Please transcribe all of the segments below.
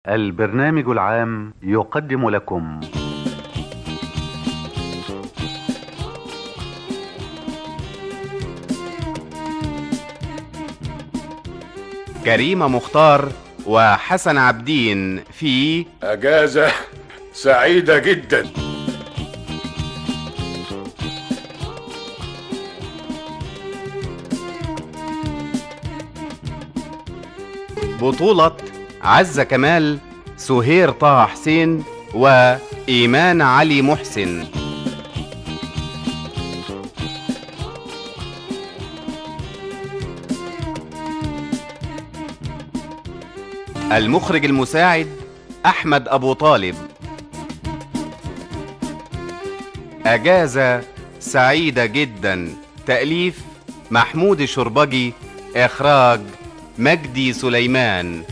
البرنامج العام يقدم لكم كريمة مختار وحسن عبدين في أجازة سعيدة جدا بطولة عزة كمال سهير طه حسين وإيمان علي محسن المخرج المساعد أحمد أبو طالب أجازة سعيدة جدا تأليف محمود الشربجي إخراج مجدي سليمان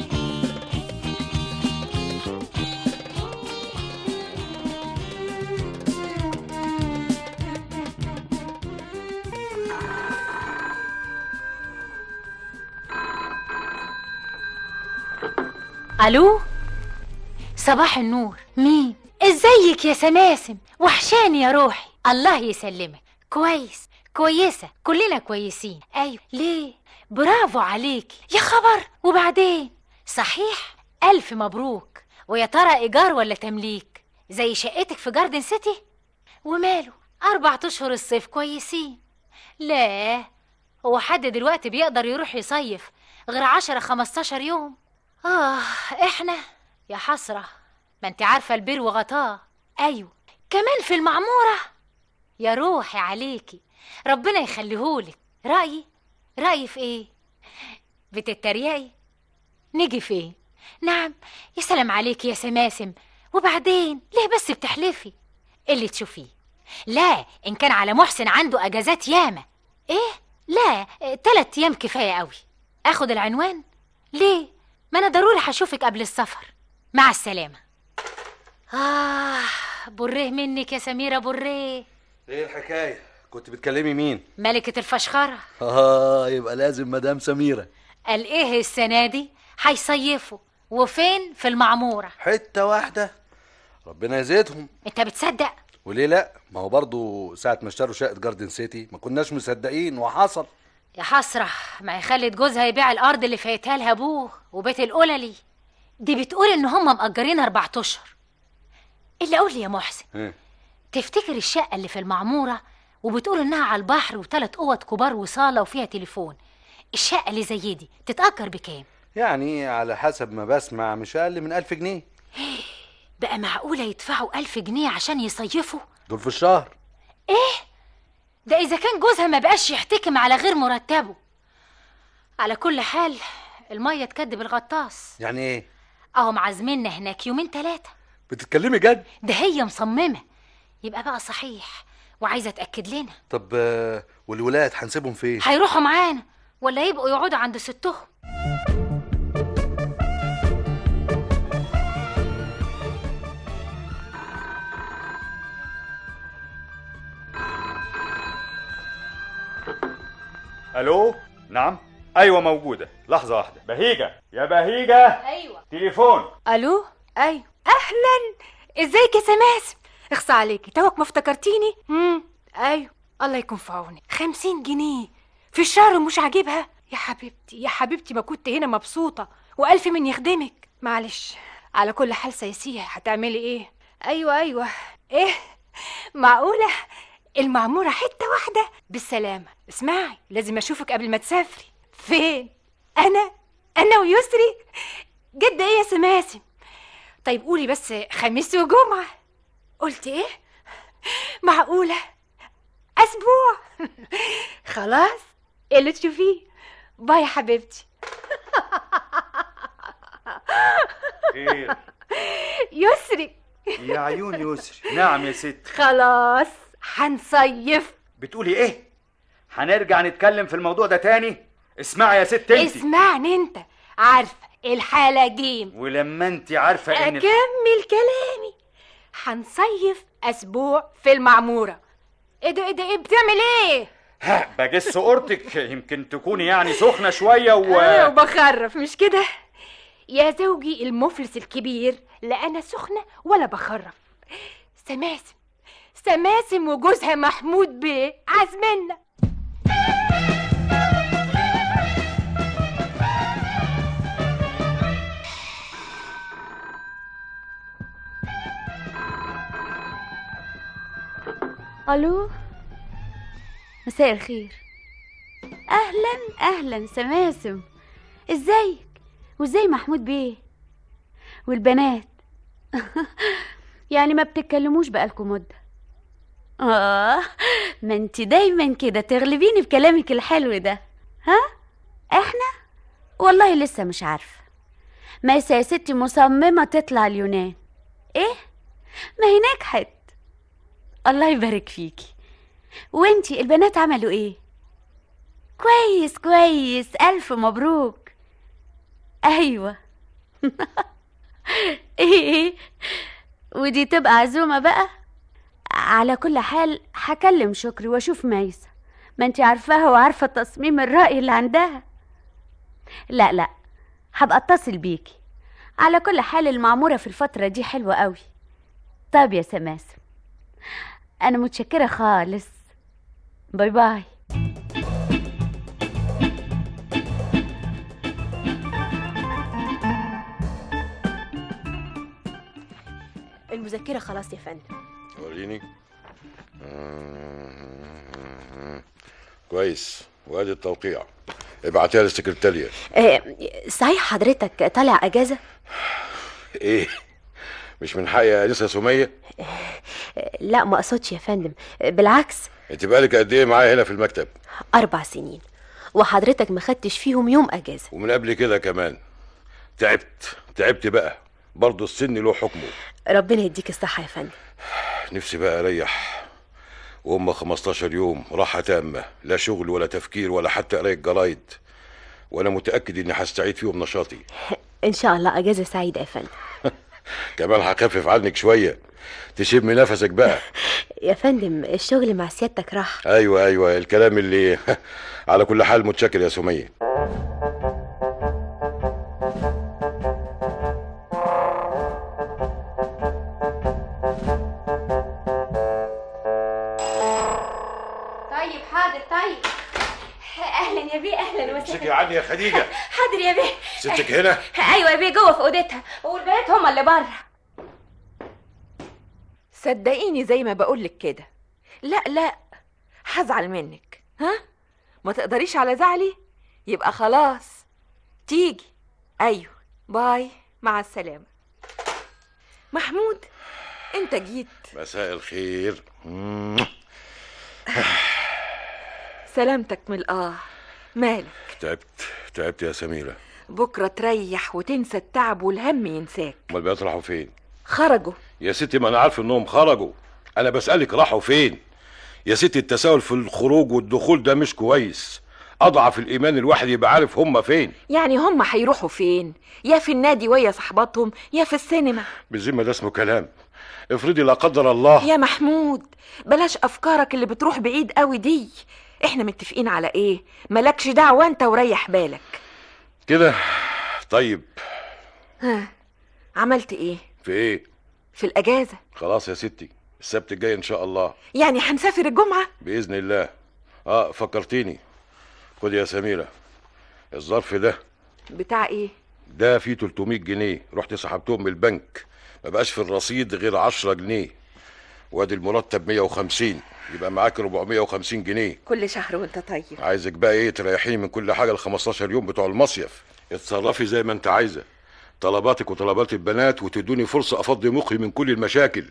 الو صباح النور مين ازيك يا سماسم وحشاني يا روحي الله يسلمك كويس كويسه كلنا كويسين ايوه ليه برافو عليكي يا خبر وبعدين صحيح الف مبروك ويا ترى ايجار ولا تمليك زي شقتك في جاردن سيتي وماله اربع اشهر الصيف كويسين لا هو حد دلوقتي بيقدر يروح يصيف غير عشرة خمستاشر يوم آه إحنا يا حسرة ما أنت عارفة البير وغطاه أيوة كمان في المعمورة يا روحي عليكي ربنا يخليهولك رأيي رأيي في إيه بتتريقي نيجي فين نعم يا سلام عليكي يا سماسم وبعدين ليه بس بتحلفي اللي تشوفيه لا إن كان على محسن عنده أجازات ياما إيه لا تلات أيام كفاية قوي أخد العنوان ليه ما انا ضروري هشوفك قبل السفر مع السلامة آه بريه منك يا سميرة بريه ايه الحكاية؟ كنت بتكلمي مين؟ ملكة الفشخرة اه يبقى لازم مدام سميرة قال ايه السنة دي هيصيفوا وفين في المعمورة حتة واحدة ربنا يزيدهم انت بتصدق وليه لا؟ ما هو برضو ساعة ما اشتروا شقة جاردن سيتي ما كناش مصدقين وحصل يا حسرة ما هي خلت جوزها يبيع الأرض اللي فايتها لها أبوه وبيت القللي دي بتقول إن هم مأجرين أربع أشهر إلا قول لي يا محسن ايه تفتكر الشقة اللي في المعمورة وبتقول إنها على البحر وثلاث أوض كبار وصالة وفيها تليفون الشقة اللي زي دي تتأجر بكام؟ يعني على حسب ما بسمع مش أقل من ألف جنيه بقى معقولة يدفعوا ألف جنيه عشان يصيفوا؟ دول في الشهر ده إذا كان جوزها ما بقاش يحتكم على غير مرتبه على كل حال المية تكدب الغطاس يعني ايه؟ أهو معزمينا هناك يومين تلاتة بتتكلمي جد؟ ده هي مصممة يبقى بقى صحيح وعايزة أتأكد لنا طب آه، والولاد هنسيبهم فين؟ هيروحوا معانا ولا يبقوا يقعدوا عند ستهم الو نعم ايوه موجوده لحظه واحده بهيجه يا بهيجه أيوة تليفون الو ايوه اهلا ازيك يا سماسم اخصى عليكي توك ما افتكرتيني امم ايوه الله يكون في عونك خمسين جنيه في الشهر مش عاجبها يا حبيبتي يا حبيبتي ما كنت هنا مبسوطة وألف من يخدمك معلش على كل حال سيسيه هتعملي ايه ايوه ايوه ايه معقولة المعمورة حتة واحدة بالسلامة اسمعي لازم اشوفك قبل ما تسافري فين انا انا ويسري جد ايه يا سماسم طيب قولي بس خميس وجمعة قلت ايه معقولة اسبوع خلاص إيه اللي تشوفيه باي يا حبيبتي خير يسري يا عيون يسر نعم يا ست خلاص هنصيف بتقولي ايه هنرجع نتكلم في الموضوع ده تاني اسمعي يا ست انت اسمعني انت عارفة الحالة جيم ولما انت عارفه ان اكمل كلامي هنصيف اسبوع في المعمورة ايه ده ايه ده ايه بتعمل ايه ها بجس قرطك يمكن تكوني يعني سخنه شويه و انا وبخرف مش كده يا زوجي المفلس الكبير لا انا سخنه ولا بخرف سماسم سماسم وجوزها محمود بيه عازمنا الو مساء الخير اهلا اهلا سماسم ازيك وازاي محمود بيه والبنات يعني ما بتتكلموش بقالكم مده اه ما انت دايما كده تغلبيني بكلامك الحلو ده ها احنا والله لسه مش عارفه ميسة يا ستي مصممه تطلع اليونان ايه ما هي نجحت الله يبارك فيكي وانتي البنات عملوا ايه كويس كويس الف مبروك ايوه ايه ايه ودي تبقى عزومه بقى على كل حال هكلم شكري واشوف ميسة ما انتي عارفاها وعارفه تصميم الرأي اللي عندها لا لا هبقى اتصل بيكي على كل حال المعمورة في الفترة دي حلوة قوي طب يا سماسم أنا متشكرة خالص باي باي المذكرة خلاص يا فندم وريني آه، كويس وادي التوقيع ابعتها للسكرتارية آه صحيح حضرتك طالع أجازة؟ ايه مش من حقي يا انسه سميه آه لا ما أقصدش يا فندم آه بالعكس انت بقالك قد ايه معايا هنا في المكتب أربع سنين وحضرتك ما خدتش فيهم يوم أجازة ومن قبل كده كمان تعبت تعبت بقى برضه السن له حكمه ربنا يديك الصحة يا فندم نفسي بقى اريح وهم 15 يوم راحة تامة لا شغل ولا تفكير ولا حتى قراية جرايد وانا متأكد اني هستعيد فيهم نشاطي إن شاء الله أجازة سعيدة يا فندم كمان هخفف عنك شوية تشم نفسك بقى يا فندم الشغل مع سيادتك راح ايوه ايوه الكلام اللي على كل حال متشكر يا سمية طيب حاضر طيب اهلا يا بيه اهلا امسكي وسهلا عني يا خديجة حاضر يا بيه ستك هنا ايوه يا بيه جوه في اوضتها والبنات هما اللي بره صدقيني زي ما بقولك كده لا لا هزعل منك ها ما تقدريش على زعلي يبقى خلاص تيجي ايوه باي مع السلامة محمود انت جيت مساء الخير سلامتك من الاه مالك تعبت تعبت يا سميرة بكرة تريح وتنسى التعب والهم ينساك امال بقى راحوا فين خرجوا يا ستي ما انا عارف انهم خرجوا انا بسألك راحوا فين يا ستي التساهل في الخروج والدخول ده مش كويس اضعف الايمان الواحد يبقى عارف هم فين يعني هم هيروحوا فين يا في النادي ويا صحباتهم يا في السينما بالذمة ده اسمه كلام افرضي لا قدر الله يا محمود بلاش افكارك اللي بتروح بعيد قوي دي احنا متفقين على ايه مالكش دعوه انت وريح بالك كده طيب ها عملت ايه في ايه في الاجازه خلاص يا ستي السبت الجاي ان شاء الله يعني هنسافر الجمعه باذن الله اه فكرتيني خد يا سميرة الظرف ده بتاع ايه ده فيه 300 جنيه رحت سحبتهم من البنك ما بقاش في الرصيد غير 10 جنيه وادي المرتب 150 يبقى معاك 450 جنيه كل شهر وانت طيب عايزك بقى ايه تريحيني من كل حاجه ال 15 يوم بتوع المصيف اتصرفي زي ما انت عايزه طلباتك وطلبات البنات وتدوني فرصه افضي مخي من كل المشاكل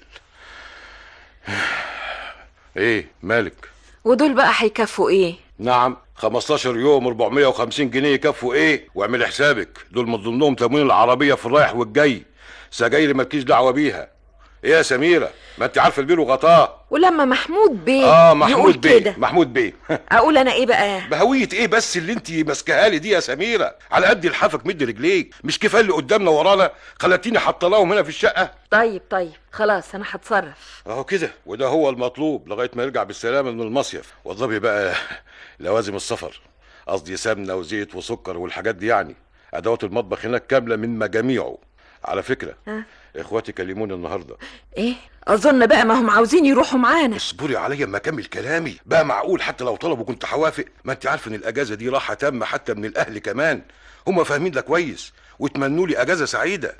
ايه مالك ودول بقى هيكفوا ايه نعم 15 يوم 450 جنيه يكفوا ايه واعمل حسابك دول من ضمنهم تموين العربيه في الرايح والجاي سجاير مالكيش دعوه بيها ايه يا سميره ما انت عارفه البير وغطاه ولما محمود بيه اه يقول محمود بيه كده محمود بيه اقول انا ايه بقى بهوية ايه بس اللي انت ماسكاها لي دي يا سميرة على قد الحافك مد رجليك مش كفايه اللي قدامنا ورانا خلتيني حطلاهم هنا في الشقة طيب طيب خلاص انا هتصرف اهو كده وده هو المطلوب لغاية ما يرجع بالسلامة من المصيف وضبي بقى لوازم السفر قصدي سمنة وزيت وسكر والحاجات دي يعني ادوات المطبخ هناك كامله من مجاميعه على فكره ها؟ اخواتي كلموني النهارده ايه اظن بقى ما هم عاوزين يروحوا معانا اصبري عليا اما اكمل كلامي بقى معقول حتى لو طلبوا كنت هوافق ما انت عارف ان الاجازه دي راحه تامه حتى من الاهل كمان هم فاهمين ده كويس وتمنوا لي اجازه سعيده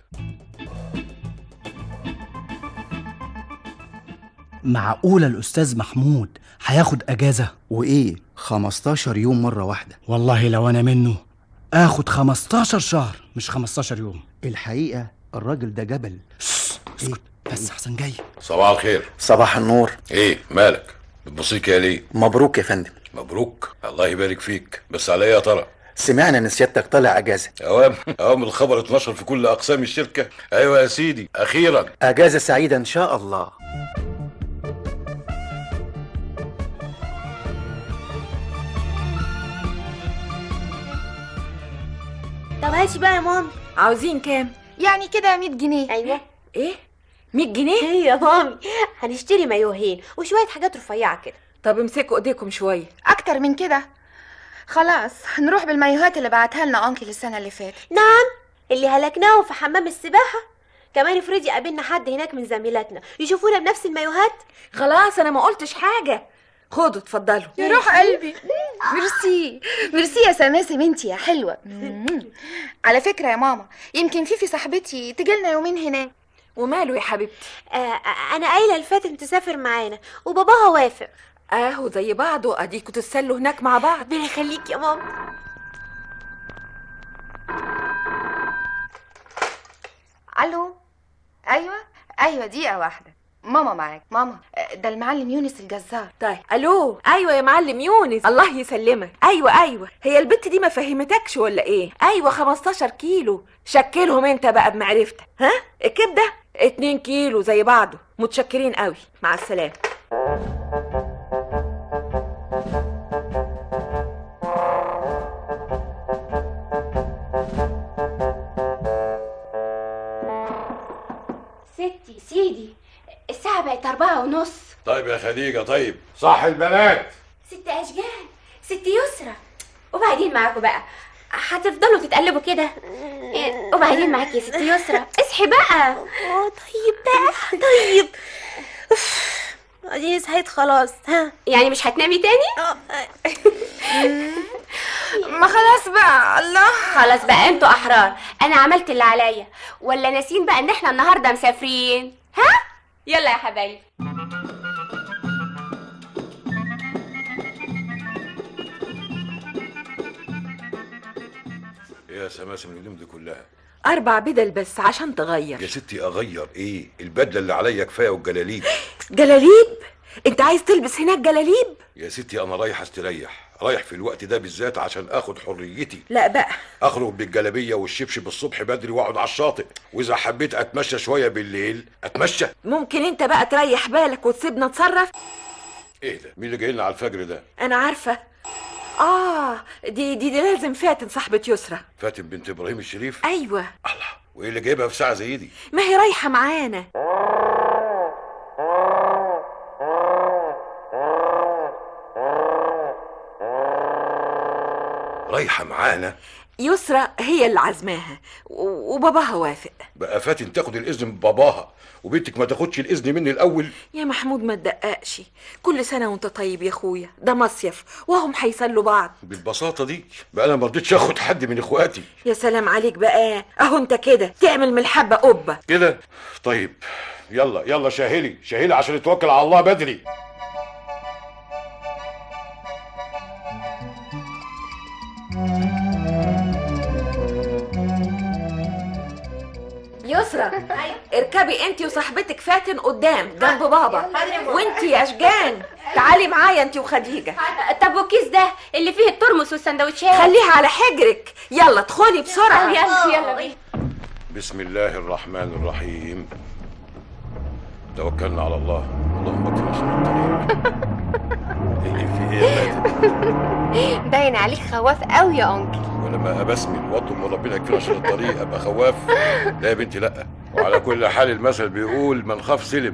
معقولة الأستاذ محمود هياخد أجازة وإيه 15 يوم مرة واحدة والله لو أنا منه آخد 15 شهر مش 15 يوم الحقيقة الراجل ده جبل إيه بس أحسن جاي صباح الخير صباح النور ايه مالك بتبصي كده ليه مبروك يا فندم مبروك الله يبارك فيك بس على ايه يا ترى سمعنا ان سيادتك طالع اجازة اوام اوام الخبر اتنشر في كل اقسام الشركه ايوه يا سيدي اخيرا اجازة سعيدة ان شاء الله طب هاتي بقى يا مامي عاوزين كام يعني كده 100 جنيه ايوه ايه 100 جنيه ايه يا مامي هنشتري مايوهين وشويه حاجات رفيعه كده طب امسكوا ايديكم شويه اكتر من كده خلاص نروح بالمايوهات اللي بعتها لنا انكل السنه اللي فاتت نعم اللي هلكناهم في حمام السباحه كمان افرضي قابلنا حد هناك من زميلاتنا يشوفونا بنفس المايوهات خلاص انا ما قلتش حاجه خدوا اتفضلوا يا روح قلبي ميرسي ميرسي يا سماسم انتي يا حلوه مم. على فكره يا ماما يمكن فيفي صاحبتي تجيلنا يومين هناك وماله يا حبيبتي آه آه، انا قايله لفاتن تسافر معانا وباباها وافق اهو زي بعضه اديكوا تتسلوا هناك مع بعض ربنا يخليك يا ماما الو ايوه ايوه دقيقه واحده ماما معاك ماما آه، ده المعلم يونس الجزار طيب الو ايوه يا معلم يونس الله يسلمك ايوه ايوه هي البت دي ما فهمتكش ولا ايه ايوه 15 كيلو شكلهم انت بقى بمعرفتك ها الكبده 2 كيلو زي بعضه متشكرين قوي مع السلامه ستي سيدي الساعة بقت أربعة ونص طيب يا خديجه طيب صح البنات ست أشجان ست يسرى وبعدين معاكوا بقى هتفضلوا تتقلبوا كده إيه، وبعدين معاكي يا ست يسرى اصحي بقى اه طيب بقى طيب اديني صحيت خلاص ها يعني مش هتنامي تاني ما خلاص بقى الله خلاص بقى انتوا احرار انا عملت اللي عليا ولا ناسين بقى ان احنا النهارده مسافرين ها يلا يا حبايبي ايه يا سماسم الهدوم دي كلها اربع بدل بس عشان تغير يا ستي اغير ايه البدله اللي عليا كفايه والجلاليب جلاليب انت عايز تلبس هناك جلاليب يا ستي انا رايح استريح رايح في الوقت ده بالذات عشان اخد حريتي لا بقى اخرج بالجلابيه والشبشب الصبح بدري واقعد على الشاطئ واذا حبيت اتمشى شويه بالليل اتمشى ممكن انت بقى تريح بالك وتسيبنا نتصرف ايه ده مين اللي جاي لنا على الفجر ده انا عارفه اه دي دي, دي لازم فاتن صاحبة يسرى فاتن بنت ابراهيم الشريف ايوه وايه اللي جايبها في ساعه زي دي ما هي رايحه معانا رايحه معانا يسرى هي اللي عزماها و- وباباها وافق بقى فاتن تاخد الاذن من باباها وبنتك ما تاخدش الاذن مني الاول يا محمود ما تدققش كل سنه وانت طيب يا اخويا ده مصيف وهم هيسلوا بعض بالبساطه دي بقى انا ما رضيتش اخد حد من اخواتي يا سلام عليك بقى اهو انت كده تعمل من الحبه قبه كده طيب يلا يلا شاهلي شاهلي عشان نتوكل على الله بدري يسرى اركبي انت وصاحبتك فاتن قدام جنب بابا وانت يا اشجان تعالي معايا انت وخديجه طب والكيس ده اللي فيه الترمس والسندوتشات خليها على حجرك يلا ادخلي بسرعه يلا يلا بينا بسم الله الرحمن الرحيم توكلنا على الله اللهم اكفنا شر الطريق ايه في ايه يا فاتن باين عليك خواف قوي يا انكل ولما ابسمل واطلب من ربنا يكفينا شر الطريق ابقى خواف لا يا بنتي لا وعلى كل حال المثل بيقول من خاف سلم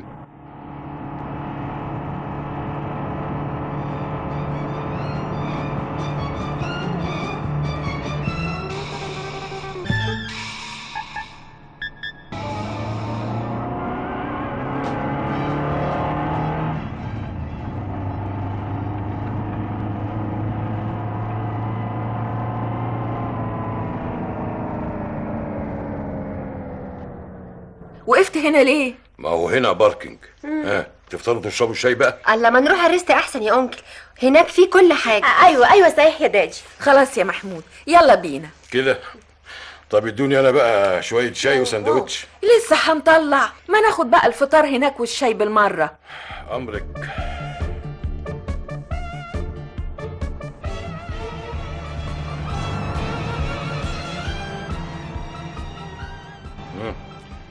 وقفت هنا ليه ما هو هنا باركينج ها تفطروا تشربوا الشاي بقى الله ما نروح الريست احسن يا انكل هناك في كل حاجه ايوه ايوه صحيح يا دادي خلاص يا محمود يلا بينا كده طب ادوني انا بقى شويه شاي وسندوتش لسه هنطلع ما ناخد بقى الفطار هناك والشاي بالمره امرك مم.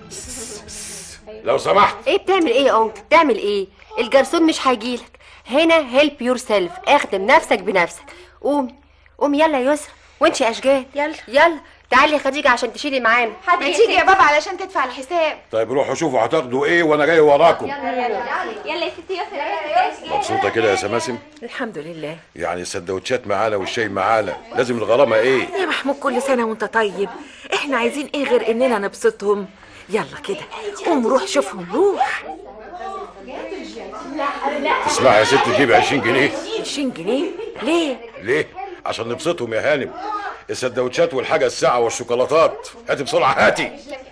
لو سمحت ايه بتعمل ايه يا انكل بتعمل ايه الجرسون مش هيجيلك هنا هيلب يور سيلف اخدم نفسك بنفسك قومي قومي يلا يا يسرا وانت يا اشجان يلا يلا تعالي يا خديجه عشان تشيلي معانا ما تيجي يا بابا علشان تدفع الحساب طيب روحوا شوفوا هتاخدوا ايه وانا جاي وراكم يلا يا ستي يسرا مبسوطه كده يا سماسم الحمد لله يعني السندوتشات معانا والشاي معانا لازم الغرامه ايه يا محمود كل سنه وانت طيب احنا عايزين ايه غير اننا نبسطهم يلا كده قوم روح شوفهم روح اسمع يا ست تجيب 20 جنيه 20 جنيه ليه ليه عشان نبسطهم يا هانم السندوتشات والحاجه الساعه والشوكولاتات هاتي بسرعه هاتي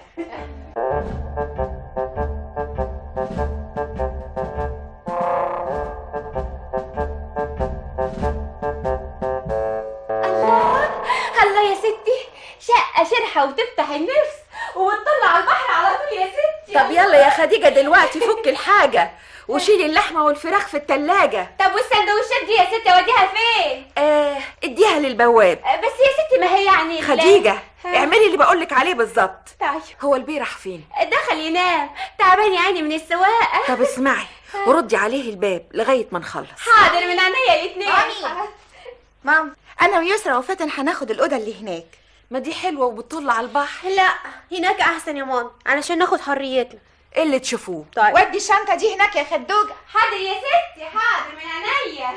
الله يا ستي شقة شرحة وتفتح النفس وتطلع على البحر على طول يا ستي طب يلا يا خديجه دلوقتي فك الحاجه وشيلي اللحمه والفراخ في التلاجة طب والسندوتشات دي يا ستي اوديها فين؟ آه اديها للبواب بس يا ستي ما هي يعني ال- خديجه ها؟ اعملي اللي بقولك عليه بالظبط طيب هو البيه راح فين دخل ينام تعبان يا عيني من السواقة طب اسمعي وردي عليه الباب لغايه ما نخلص حاضر من عينيا الاتنين مام انا ويسرا وفاتن هناخد الاوضه اللي هناك ما دي حلوه وبتطل على البحر لا هناك احسن يا ماما علشان ناخد حريتنا إيه اللي تشوفوه طيب ودي الشنطه دي هناك يا خدوجه حاضر يا ستي حاضر من عينيا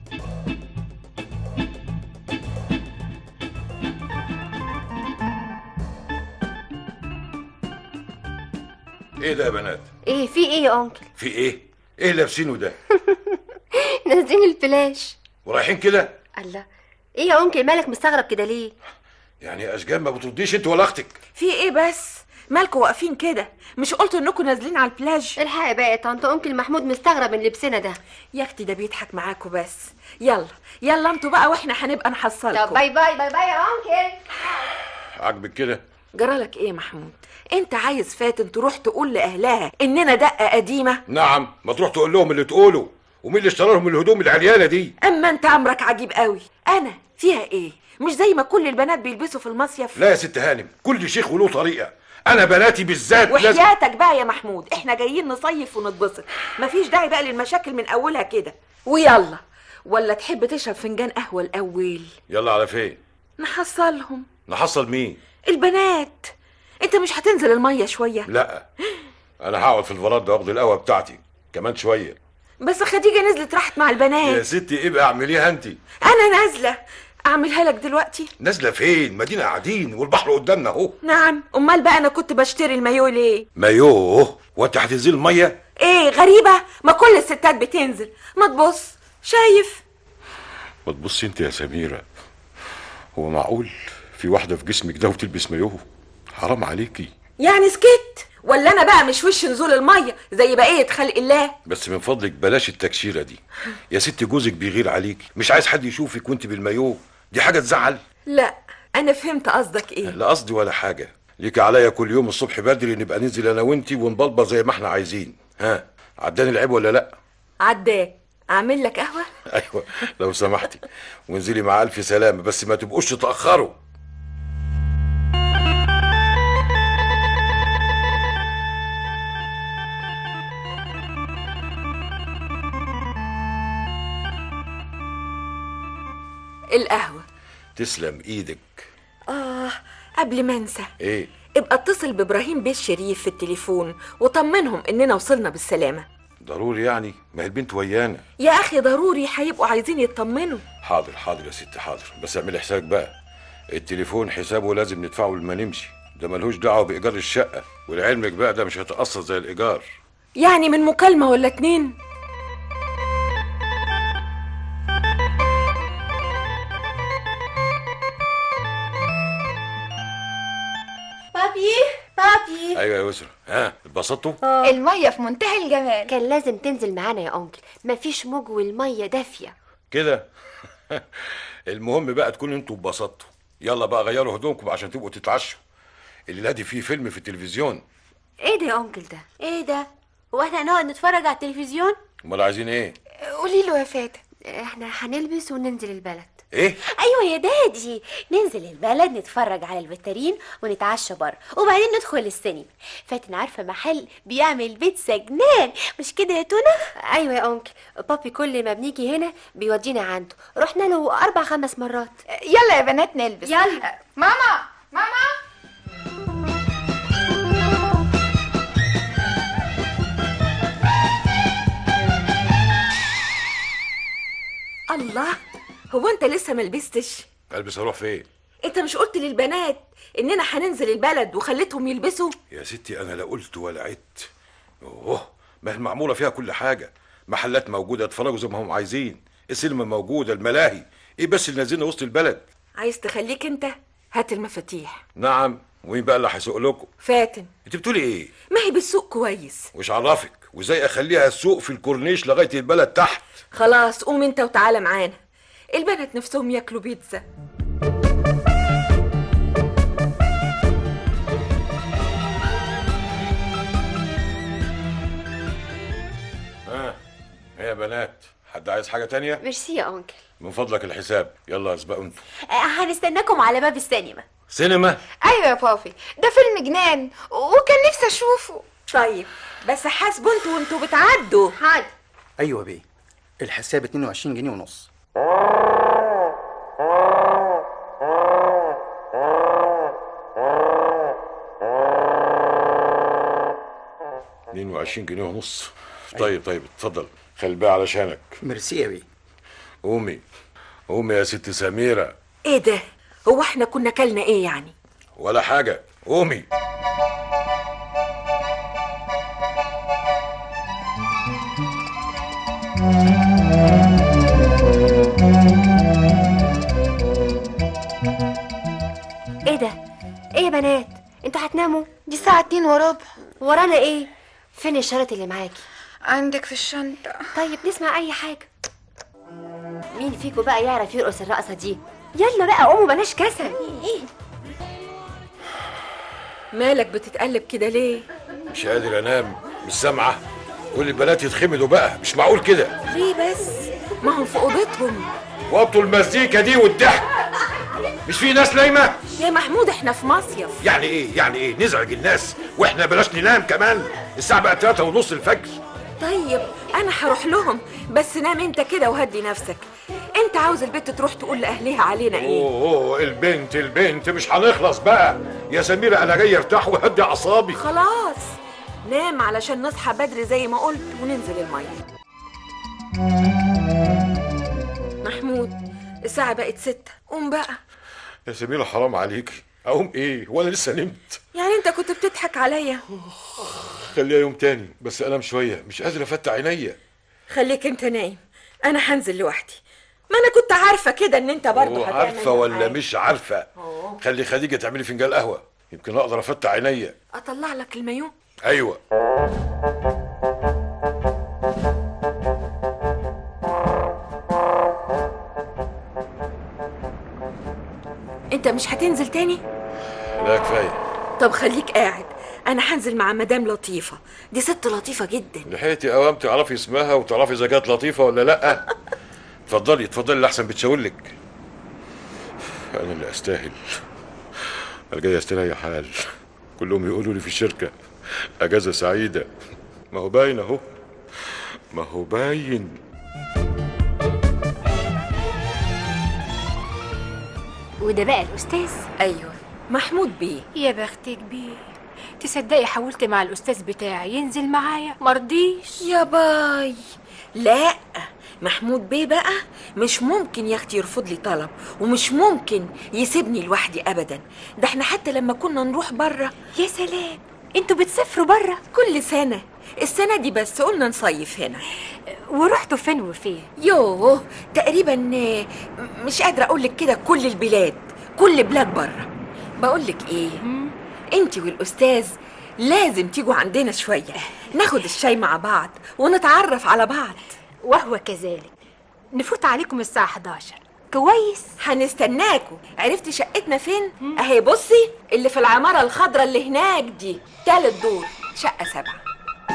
ايه ده يا بنات ايه في ايه يا انكل في ايه ايه اللي لابسينه ده نازلين الفلاش ورايحين كده الله ايه يا انكل مالك مستغرب كده ليه يعني يا اشجان ما بترديش انت ولا اختك في ايه بس مالكوا واقفين كده مش قلتوا انكم نازلين على البلاج الحق بقى يا طنط انكل محمود مستغرب من لبسنا ده يا اختي ده بيضحك معاكوا بس يلا يلا انتوا بقى واحنا هنبقى نحصلكم طب باي باي باي باي يا انكل عاجبك كده جرالك ايه يا محمود انت عايز فاتن تروح تقول لاهلها اننا دقه قديمه نعم ما تروح تقول لهم اللي تقوله ومين اللي اشترى لهم الهدوم العريانه دي اما انت امرك عجيب قوي انا فيها ايه مش زي ما كل البنات بيلبسوا في المصيف لا يا ست هانم كل شيخ وله طريقه انا بناتي بالذات لازم وحياتك بقى يا محمود احنا جايين نصيف ونتبسط مفيش داعي بقى للمشاكل من اولها كده ويلا ولا تحب تشرب فنجان قهوه الاول يلا على فين نحصلهم نحصل مين البنات انت مش هتنزل الميه شويه لا انا هقعد في الفرندا واخد القهوه بتاعتي كمان شويه بس خديجه نزلت راحت مع يا البنات ستي ابقى اعمليها انت انا نازله اعملها لك دلوقتي نازله فين مدينه قاعدين والبحر قدامنا اهو نعم امال بقى انا كنت بشتري المايو ليه مايوه وانت هتنزل الميه ايه غريبه ما كل الستات بتنزل ما تبص شايف ما تبصي انت يا سميره هو معقول في واحده في جسمك ده وتلبس مايوه حرام عليكي يعني سكت ولا انا بقى مش وش نزول الميه زي بقيه خلق الله بس من فضلك بلاش التكشيره دي يا ست جوزك بيغير عليكي مش عايز حد يشوفك وانت بالمايوه دي حاجه تزعل لا انا فهمت قصدك ايه لا قصدي ولا حاجه ليك عليا كل يوم الصبح بدري نبقى ننزل انا وانتي ونبلبل زي ما احنا عايزين ها عداني العيب ولا لا عداك اعمل لك قهوه ايوه لو سمحتي وانزلي مع الف سلامه بس ما تبقوش تتاخروا القهوه تسلم ايدك اه قبل ما انسى ايه ابقى اتصل بابراهيم بيه الشريف في التليفون وطمنهم اننا وصلنا بالسلامه ضروري يعني ما هي البنت ويانا يا اخي ضروري هيبقوا عايزين يطمنوا حاضر حاضر يا ست حاضر بس اعملي حسابك بقى التليفون حسابه لازم ندفعه لما نمشي ده ملهوش دعوه بايجار الشقه ولعلمك بقى ده مش هيتقسط زي الايجار يعني من مكالمه ولا اتنين بابي بابي ايوه يا يا يسرا ها اتبسطتوا المية في منتهى الجمال كان لازم تنزل معانا يا انكل مفيش موج والميه دافيه كده المهم بقى تكونوا انتوا اتبسطتوا يلا بقى غيروا هدومكم عشان تبقوا تتعشوا الليله دي فيه فيلم في التلفزيون ايه ده يا انكل ده ايه ده هو احنا هنقعد نتفرج على التلفزيون امال عايزين ايه قولي له يا فاتن احنا هنلبس وننزل البلد ايه ايوه يا دادي ننزل البلد نتفرج على الفيترين ونتعشى بره وبعدين ندخل السينما فاتن عارفه محل بيعمل بيتزا جنان مش كده يا تونه ايوه يا انكل بابي كل ما بنيجي هنا بيودينا عنده رحنا له اربع خمس مرات يلا يا بنات نلبس يلا ماما ماما الله هو انت لسه ما لبستش البس اروح فين انت مش قلت للبنات اننا هننزل البلد وخليتهم يلبسوا يا ستي انا لا قلت ولا عدت اوه ما هي المعموله فيها كل حاجه محلات موجوده اتفرجوا زي ما هم عايزين السينما موجوده الملاهي ايه بس اللي نازلين وسط البلد عايز تخليك انت هات المفاتيح نعم ومين بقى اللي هيسوق لكم فاتن انت بتقولي ايه ما هي بالسوق كويس وش عرفك وازاي اخليها السوق في الكورنيش لغايه البلد تحت خلاص قوم انت وتعالى معانا البنات نفسهم ياكلوا بيتزا ها ايه يا بنات حد عايز حاجه تانية ميرسي يا انكل من فضلك الحساب يلا اسبقوا انتوا آه، هنستناكم على باب السينما سينما ايوه يا بابي ده فيلم جنان وكان نفسي اشوفه طيب بس حاسبوا انتوا وانتوا بتعدوا حاضر ايوه بيه الحساب 22 جنيه ونص 22 جنيه ونص طيب طيب اتفضل خلي بقى علشانك ميرسي يا بيه قومي قومي يا ست سميره ايه ده هو احنا كنا كلنا ايه يعني ولا حاجه قومي ايه ده ايه يا بنات انتوا هتناموا دي الساعة اتنين وربع ورانا ايه فين الشنط اللي معاكي عندك في الشنطة طيب نسمع اي حاجه مين فيكم بقى يعرف يرقص الرقصه دي يلا بقى قوموا بلاش كسل مالك بتتقلب كده ليه مش قادر انام مش سامعه كل البنات يتخمدوا بقى مش معقول كده ليه بس ما هم في اوضتهم وطوا المزيكا دي والضحك مش في ناس نايمه يا محمود احنا في مصيف يعني ايه يعني ايه نزعج الناس واحنا بلاش ننام كمان الساعه بقى 3 ونص الفجر طيب انا هروح لهم بس نام انت كده وهدي نفسك انت عاوز البنت تروح تقول لاهلها علينا ايه اوه اوه البنت البنت مش هنخلص بقى يا سميرة انا جاي ارتاح وهدي اعصابي خلاص نام علشان نصحى بدري زي ما قلت وننزل المية محمود الساعة بقت ستة قوم بقى يا سميرة حرام عليكي اقوم ايه وانا لسه نمت يعني انت كنت بتضحك عليا خليها يوم تاني بس انام شويه مش قادر افتح عينيا خليك انت نايم انا هنزل لوحدي ما انا كنت عارفة كده ان انت برضه أوه، هتعمل عارفه ولا معايا. مش عارفه أوه. خلي خديجه تعملي فنجان قهوه يمكن اقدر افتح عينيا اطلع لك المايو ايوه انت مش هتنزل تاني لا كفايه طب خليك قاعد انا هنزل مع مدام لطيفة دي ست لطيفة جدا لحقتي قوام تعرفي اسمها وتعرفي اذا كانت لطيفه ولا لا اتفضلي اتفضلي لحسن بتشاور لك انا اللي استاهل انا جاي استريح حال كلهم يقولوا لي في الشركه اجازه سعيده ما هو باين اهو ما هو باين وده بقى الأستاذ ايوه محمود بيه يا بختك بيه تصدقي حاولت مع الأستاذ بتاعي ينزل معايا مرضيش يا باي لا محمود بيه بقى مش ممكن يا اختي يرفض لي طلب ومش ممكن يسيبني لوحدي ابدا ده احنا حتى لما كنا نروح بره يا سلام انتوا بتسافروا بره كل سنه السنه دي بس قلنا نصيف هنا ورحتوا فين وفين يوه تقريبا آه، مش قادره اقول لك كده كل البلاد كل بلاد بره بقول لك ايه انت والاستاذ لازم تيجوا عندنا شوية ناخد الشاي مع بعض ونتعرف على بعض وهو كذلك نفوت عليكم الساعة 11 كويس هنستناكوا عرفتي شقتنا فين؟ اهي بصي اللي في العمارة الخضراء اللي هناك دي تالت دور شقة سبعة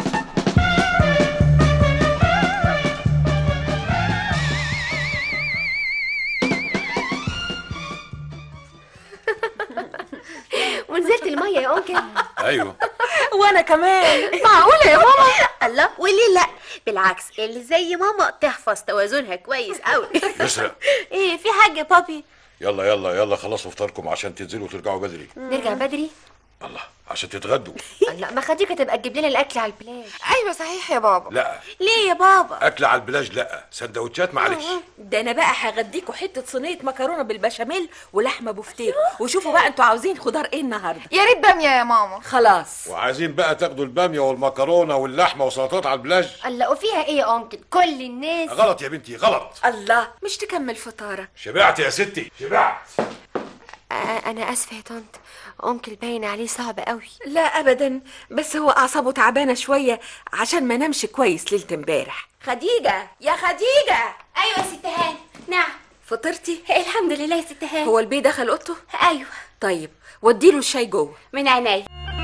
ونزلت الميه يا انكل ايوه وانا كمان معقوله يا ماما الله وليه لا بالعكس اللي زي ماما تحفظ توازنها كويس قوي يسرا ايه في حاجه يا بابي يلا يلا يلا خلصوا فطاركم عشان تنزلوا وترجعوا بدري نرجع بدري الله عشان تتغدوا لا ما خديجه تبقى تجيب لنا الاكل على البلاج ايوه صحيح يا بابا لا ليه يا بابا اكل على البلاج لا سندوتشات معلش ده انا بقى هغديكوا حتة صينية مكرونة بالبشاميل ولحمة بوفتيك وشوفوا بقى انتوا عاوزين خضار ايه النهارده يا ريت باميه يا ماما خلاص وعايزين بقى تاخدوا الباميه والمكرونه واللحمه وسلطات على البلاج الله وفيها ايه يا انكل كل الناس غلط يا بنتي غلط الله مش تكمل فطارك شبعت يا ستي شبعت آه انا اسفه يا طنط انكل باين عليه صعب قوي لا ابدا بس هو اعصابه تعبانه شويه عشان ما نامش كويس ليله امبارح خديجه يا خديجه ايوه يا ست هاني نعم فطرتي الحمد لله يا ست هاني هو البي دخل اوضته ايوه طيب وديله الشاي جوه من عينيا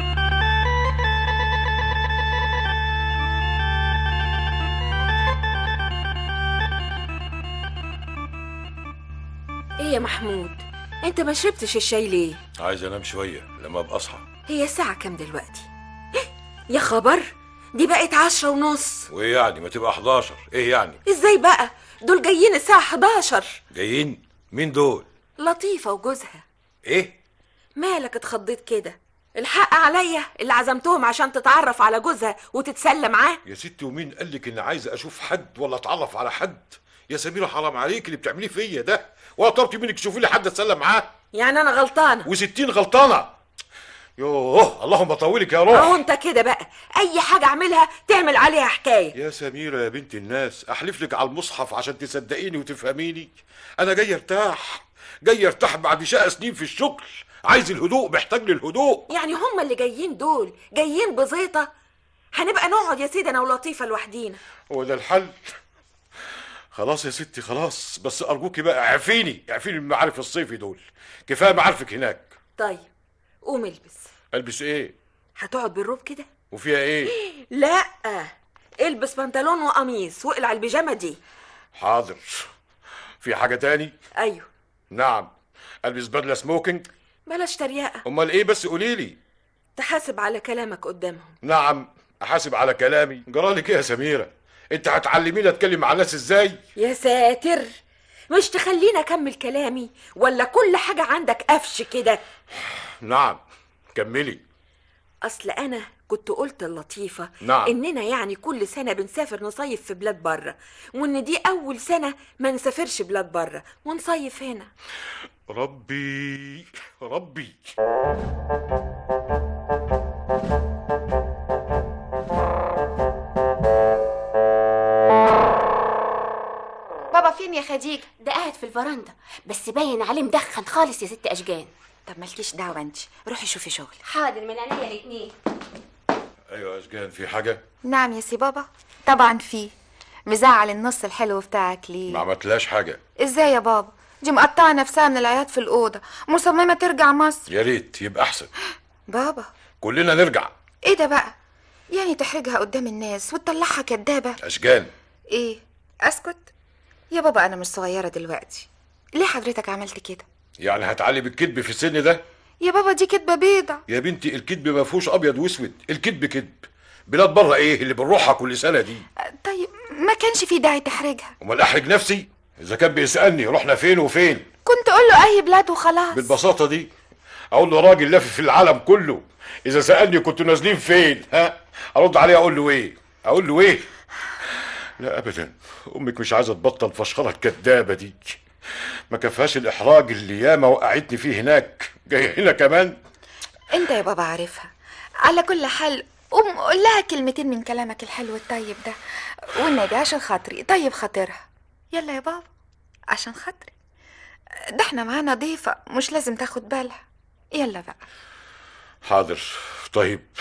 ايه يا محمود انت ما شربتش الشاي ليه عايز انام شويه لما ابقى اصحى هي الساعه كام دلوقتي يا خبر دي بقت عشرة ونص وايه يعني ما تبقى 11 ايه يعني ازاي بقى دول جايين الساعه 11 جايين مين دول لطيفه وجوزها ايه مالك اتخضيت كده الحق عليا اللي عزمتهم عشان تتعرف على جوزها وتتسلى معاه يا ستي ومين قال لك ان عايز اشوف حد ولا اتعرف على حد يا سميره حرام عليك اللي بتعمليه فيا ده ولا طلبتي منك تشوفي لي حد اتسلى معاه يعني انا غلطانه وستين غلطانه يوه اللهم طولك يا اهو روح انت كده بقى اي حاجه اعملها تعمل عليها حكايه يا سميرة يا بنت الناس احلف لك على المصحف عشان تصدقيني وتفهميني انا جاي ارتاح جاي ارتاح بعد شقة سنين في الشغل عايز الهدوء محتاج للهدوء يعني هم اللي جايين دول جايين بزيطه هنبقى نقعد يا سيدي انا ولطيفه لوحدينا هو ده الحل خلاص يا ستي خلاص بس ارجوكي بقى اعفيني اعفيني من المعارف الصيفي دول كفايه معارفك هناك طيب قوم البس البس ايه هتقعد بالروب كده وفيها ايه لا البس بنطلون وقميص واقلع البيجامه دي حاضر في حاجه تاني ايوه نعم البس بدله سموكينج بلاش تريقه امال ايه بس قولي لي تحاسب على كلامك قدامهم نعم احاسب على كلامي جرالك ايه يا سميره انت هتعلميني اتكلم مع الناس ازاي يا ساتر مش تخليني اكمل كلامي ولا كل حاجه عندك قفش كده نعم كملي اصل انا كنت قلت اللطيفه نعم. اننا يعني كل سنه بنسافر نصيف في بلاد بره وان دي اول سنه ما نسافرش بلاد بره ونصيف هنا ربي ربي بابا فين يا خديجه ده قاعد في الفرندا بس باين عليه مدخن خالص يا ست اشجان طب مالكيش دعوه انت روحي شوفي شغل حاضر من عينيا الاتنين ايوه يا اشجان في حاجه نعم يا سي بابا طبعا في مزعل النص الحلو بتاعك ليه ما عملتلاش حاجه ازاي يا بابا دي مقطعه نفسها من العياط في الاوضه مصممه ترجع مصر يا ريت يبقى احسن بابا كلنا نرجع ايه ده بقى يعني تحرجها قدام الناس وتطلعها كدابه اشجان ايه اسكت يا بابا انا مش صغيره دلوقتي ليه حضرتك عملت كده يعني هتعلم الكذب في السن ده يا بابا دي كدبه بيضه يا بنتي الكذب ما فيهوش ابيض واسود الكذب كذب بلاد بره ايه اللي بنروحها كل سنه دي طيب ما كانش في داعي تحرجها امال احرج نفسي اذا كان بيسالني رحنا فين وفين كنت اقول له اي بلاد وخلاص بالبساطه دي اقول له راجل لافف في العالم كله اذا سالني كنتوا نازلين فين ها ارد عليه اقول له ايه اقول له ايه لا ابدا امك مش عايزه تبطل فشخره الكدابه دي ما كفاش الاحراج اللي ياما وقعتني فيه هناك جاي هنا كمان انت يا بابا عارفها على كل حال قوم قول لها كلمتين من كلامك الحلو الطيب ده والنبي عشان خاطري طيب خاطرها يلا يا بابا عشان خاطري ده احنا معانا ضيفة مش لازم تاخد بالها يلا بقى حاضر طيب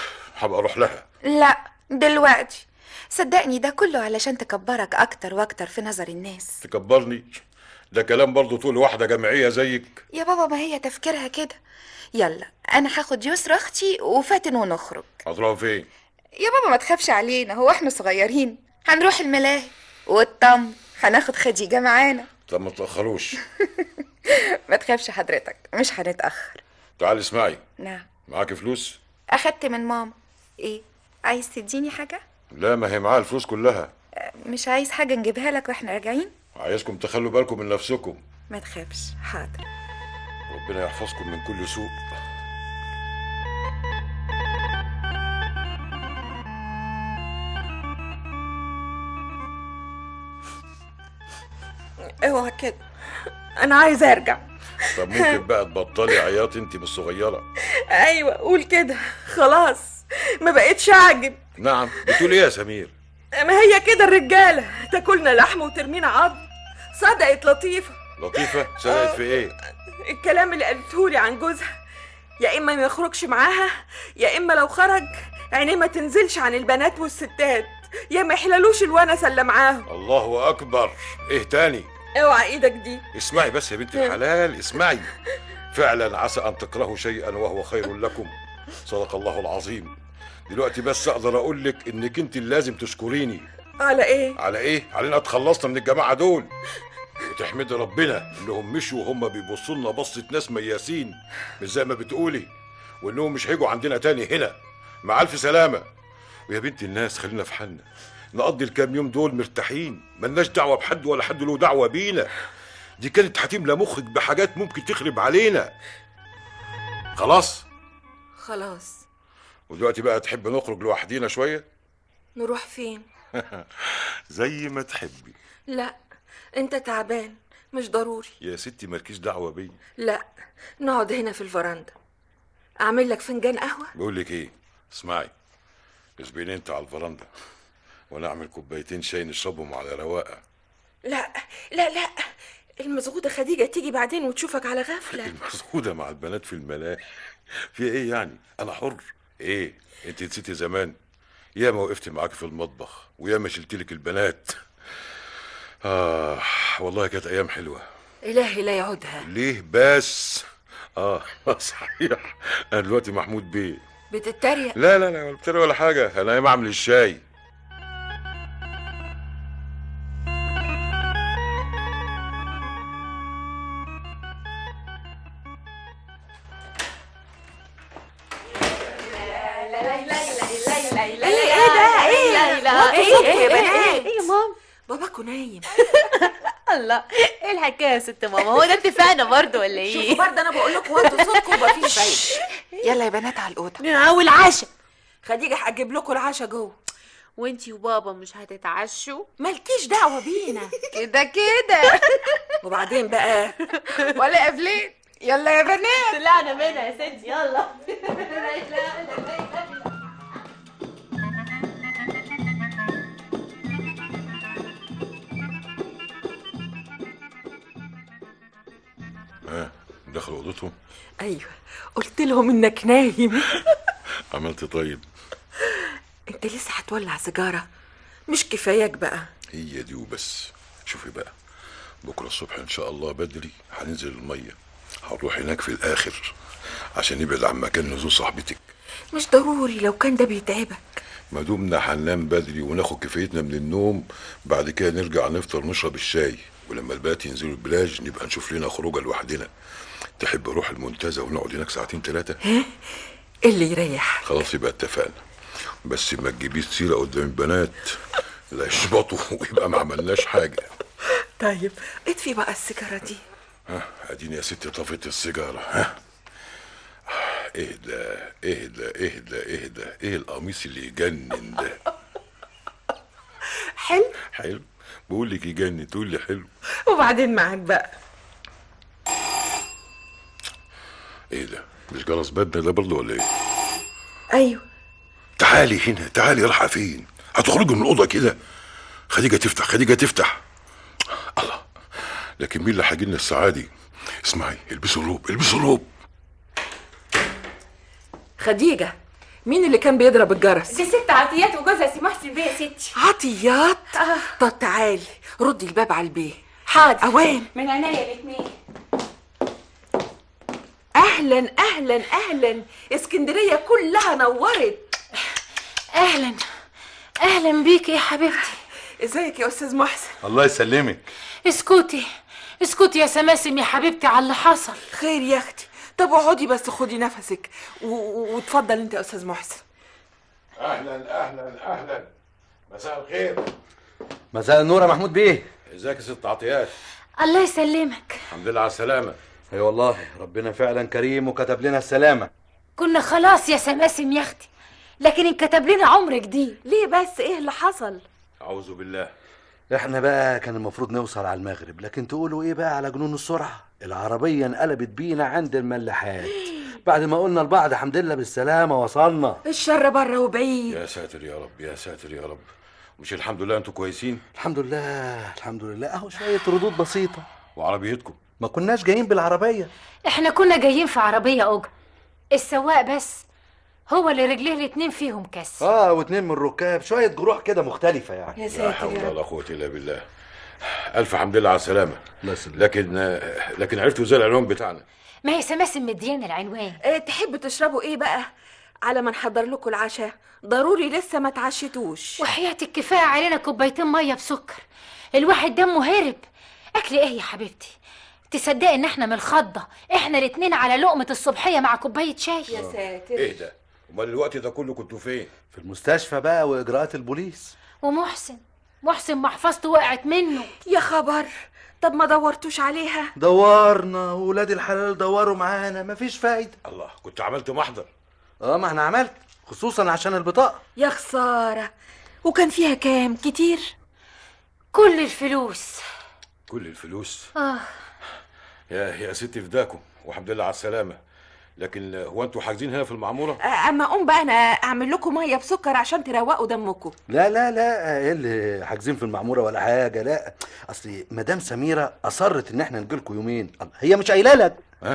هبقى اروح لها لا دلوقتي صدقني ده كله علشان تكبرك اكتر واكتر في نظر الناس تكبرني ده كلام برضه تقول واحده جمعيه زيك يا بابا ما هي تفكيرها كده يلا انا هاخد يسرا اختي وفاتن ونخرج هتروحوا فين يا بابا ما تخافش علينا هو احنا صغيرين هنروح الملاهي والطم هناخد خديجه معانا طب ما تاخروش ما تخافش حضرتك مش هنتاخر تعالي اسمعي نعم معاكي فلوس اخدت من ماما ايه عايز تديني حاجه لا ما هي معاها الفلوس كلها مش عايز حاجه نجيبها لك واحنا راجعين عايزكم تخلوا بالكم من نفسكم ما تخافش حاضر ربنا يحفظكم من كل سوء اوعى كده انا عايزه ارجع طب ممكن بقى تبطلي عياط انت بالصغيره ايوه قول كده خلاص ما بقتش اعجب نعم بتقول ايه يا سمير ما هي كده الرجاله تاكلنا لحم وترمينا عظم صدقت لطيفه لطيفه سرقت في ايه الكلام اللي قالتهولي عن جوزها يا اما ما يخرجش معاها يا اما لو خرج عينيه ما تنزلش عن البنات والستات يا ما يحللوش الونسه اللي معاهم الله اكبر ايه تاني اوعى ايدك دي اسمعي بس يا بنت الحلال اسمعي فعلا عسى ان تكرهوا شيئا وهو خير لكم صدق الله العظيم دلوقتي بس اقدر اقول لك انك انت اللي لازم تشكريني على ايه على ايه علينا اتخلصنا من الجماعه دول وتحمدي ربنا انهم مشوا وهم بيبصوا لنا بصه ناس مياسين مش زي ما بتقولي وانهم مش هيجوا عندنا تاني هنا مع الف سلامه ويا بنت الناس خلينا في حالنا نقضي الكام يوم دول مرتاحين ملناش دعوه بحد ولا حد له دعوه بينا دي كانت هتملى مخك بحاجات ممكن تخرب علينا خلاص خلاص ودلوقتي بقى تحب نخرج لوحدينا شويه نروح فين زي ما تحبي لا انت تعبان مش ضروري يا ستي مالكيش دعوه بيا لا نقعد هنا في الفرندا اعمل لك فنجان قهوه بقول لك ايه اسمعي اسبقيني انت على الفرندا وانا اعمل كوبايتين شاي نشربهم على رواقه لا لا لا المزغوطه خديجه تيجي بعدين وتشوفك على غفله المسعودة مع البنات في الملاهي في ايه يعني انا حر ايه انت نسيتي زمان ياما وقفت معاك في المطبخ وياما شلت لك البنات اه والله كانت ايام حلوه الهي لا يعودها ليه بس اه صحيح انا دلوقتي محمود بيه بتتريق لا لا لا ولا بتري ولا حاجه انا قايم اعمل الشاي ايه ايه ده ايه وطوا صوتكم يا بنات ايه يا ماما باباكوا نايم الله ايه الحكايه يا ست ماما هو ده اتفقنا برضه ولا ايه شوفوا برضه انا بقول لكم وطوا صوتكم مفيش فايده يلا يا بنات على الاوضه والعشاء خديجه هتجيب لكم العشاء جوه وانتي وبابا مش هتتعشوا مالكيش دعوه بينا كده كده وبعدين بقى ولا قبلين يلا يا بنات طلعنا منها يا ستي يلا ها دخلوا اوضتهم ايوه قلت لهم انك نايم عملت طيب انت لسه هتولع سيجاره مش كفاياك بقى هي دي وبس شوفي بقى بكره الصبح ان شاء الله بدري هننزل الميه هنروح هناك في الاخر عشان نبعد عن مكان نزول صاحبتك مش ضروري لو كان ده بيتعبك ما دمنا هننام بدري وناخد كفايتنا من النوم بعد كده نرجع نفطر نشرب الشاي ولما البنات ينزلوا البلاج نبقى نشوف لنا خروجه لوحدنا تحب اروح المنتزه ونقعد هناك ساعتين ثلاثه اللي يريح خلاص يبقى اتفقنا بس ما تجيبيش سيره قدام البنات لا يشبطوا ويبقى ما عملناش حاجه طيب اطفي بقى السيجاره دي ها اديني يا ستي طفيت السيجاره ها اهدى اهدى اهدى اهدى ايه القميص اللي يجنن ده حلو حلو بقول لك يجنن تقول لي حلو وبعدين معاك بقى ايه ده مش جرس بدنا ده برضه ولا ايه ايوه تعالي هنا تعالي رايحه فين هتخرجي من الاوضه كده خديجه تفتح خديجه تفتح الله لكن مين اللي هيجي لنا الساعه دي اسمعي البسوا الروب البسوا الروب خديجه مين اللي كان بيضرب الجرس دي ست عطيات وجوزها سي محسن بيه يا ستي عطيات طب تعالي ردي الباب على البيه حاضر اوام من عينيا الاثنين اهلا اهلا اهلا اسكندريه كلها نورت اهلا اهلا بيك يا حبيبتي ازيك يا استاذ محسن الله يسلمك اسكتي اسكتي يا سماسم يا حبيبتي على اللي حصل خير يا اختي طب اقعدي بس خدي نفسك و- و- واتفضل انت يا استاذ محسن اهلا اهلا اهلا مساء الخير مساء النور يا محمود بيه ازيك يا ست عطيات الله يسلمك الحمد لله على السلامه اي والله ربنا فعلا كريم وكتب لنا السلامه كنا خلاص يا سماسم يا اختي لكن انكتب لنا عمر جديد ليه بس ايه اللي حصل اعوذ بالله احنا بقى كان المفروض نوصل على المغرب لكن تقولوا ايه بقى على جنون السرعه العربيه انقلبت بينا عند الملاحات بعد ما قلنا لبعض الحمد لله بالسلامه وصلنا الشر بره وبعيد يا ساتر يا رب يا ساتر يا رب مش الحمد لله انتوا كويسين الحمد لله الحمد لله اهو شويه ردود بسيطه وعربيتكم ما كناش جايين بالعربيه احنا كنا جايين في عربية اوجر السواق بس هو اللي رجليه الاتنين فيهم كسر اه واتنين من الركاب شويه جروح كده مختلفه يعني لا حول ولا قوه الا بالله الف حمد لله على السلامه لكن لكن عرفتوا ازاي العنوان بتاعنا ما هي سماسم مديان العنوان اه تحبوا تشربوا ايه بقى على ما نحضر لكم العشاء ضروري لسه ما تعشتوش وحياتك كفاية علينا كوبايتين مية بسكر الواحد دمه هرب اكل ايه يا حبيبتي تصدقي ان احنا من الخضة احنا الاتنين على لقمة الصبحية مع كوباية شاي يا ساتر ايه ده امال الوقت ده كله كنتوا فين في المستشفى بقى واجراءات البوليس ومحسن محسن محفظته وقعت منه يا خبر طب ما دورتوش عليها دورنا وولاد الحلال دوروا معانا مفيش فايده الله كنت عملت محضر اه ما احنا عملت خصوصا عشان البطاقه يا خساره وكان فيها كام كتير كل الفلوس كل الفلوس اه يا يا ستي فداكم والحمد لله على السلامه لكن هو انتوا حاجزين هنا في المعموره اه اما اقوم بقى انا اعمل لكم ميه بسكر عشان تروقوا دمكم لا لا لا ايه اللي حاجزين في المعموره ولا حاجه لا اصل مدام سميره اصرت ان احنا نجيلكوا يومين الله، هي مش قايله لك ها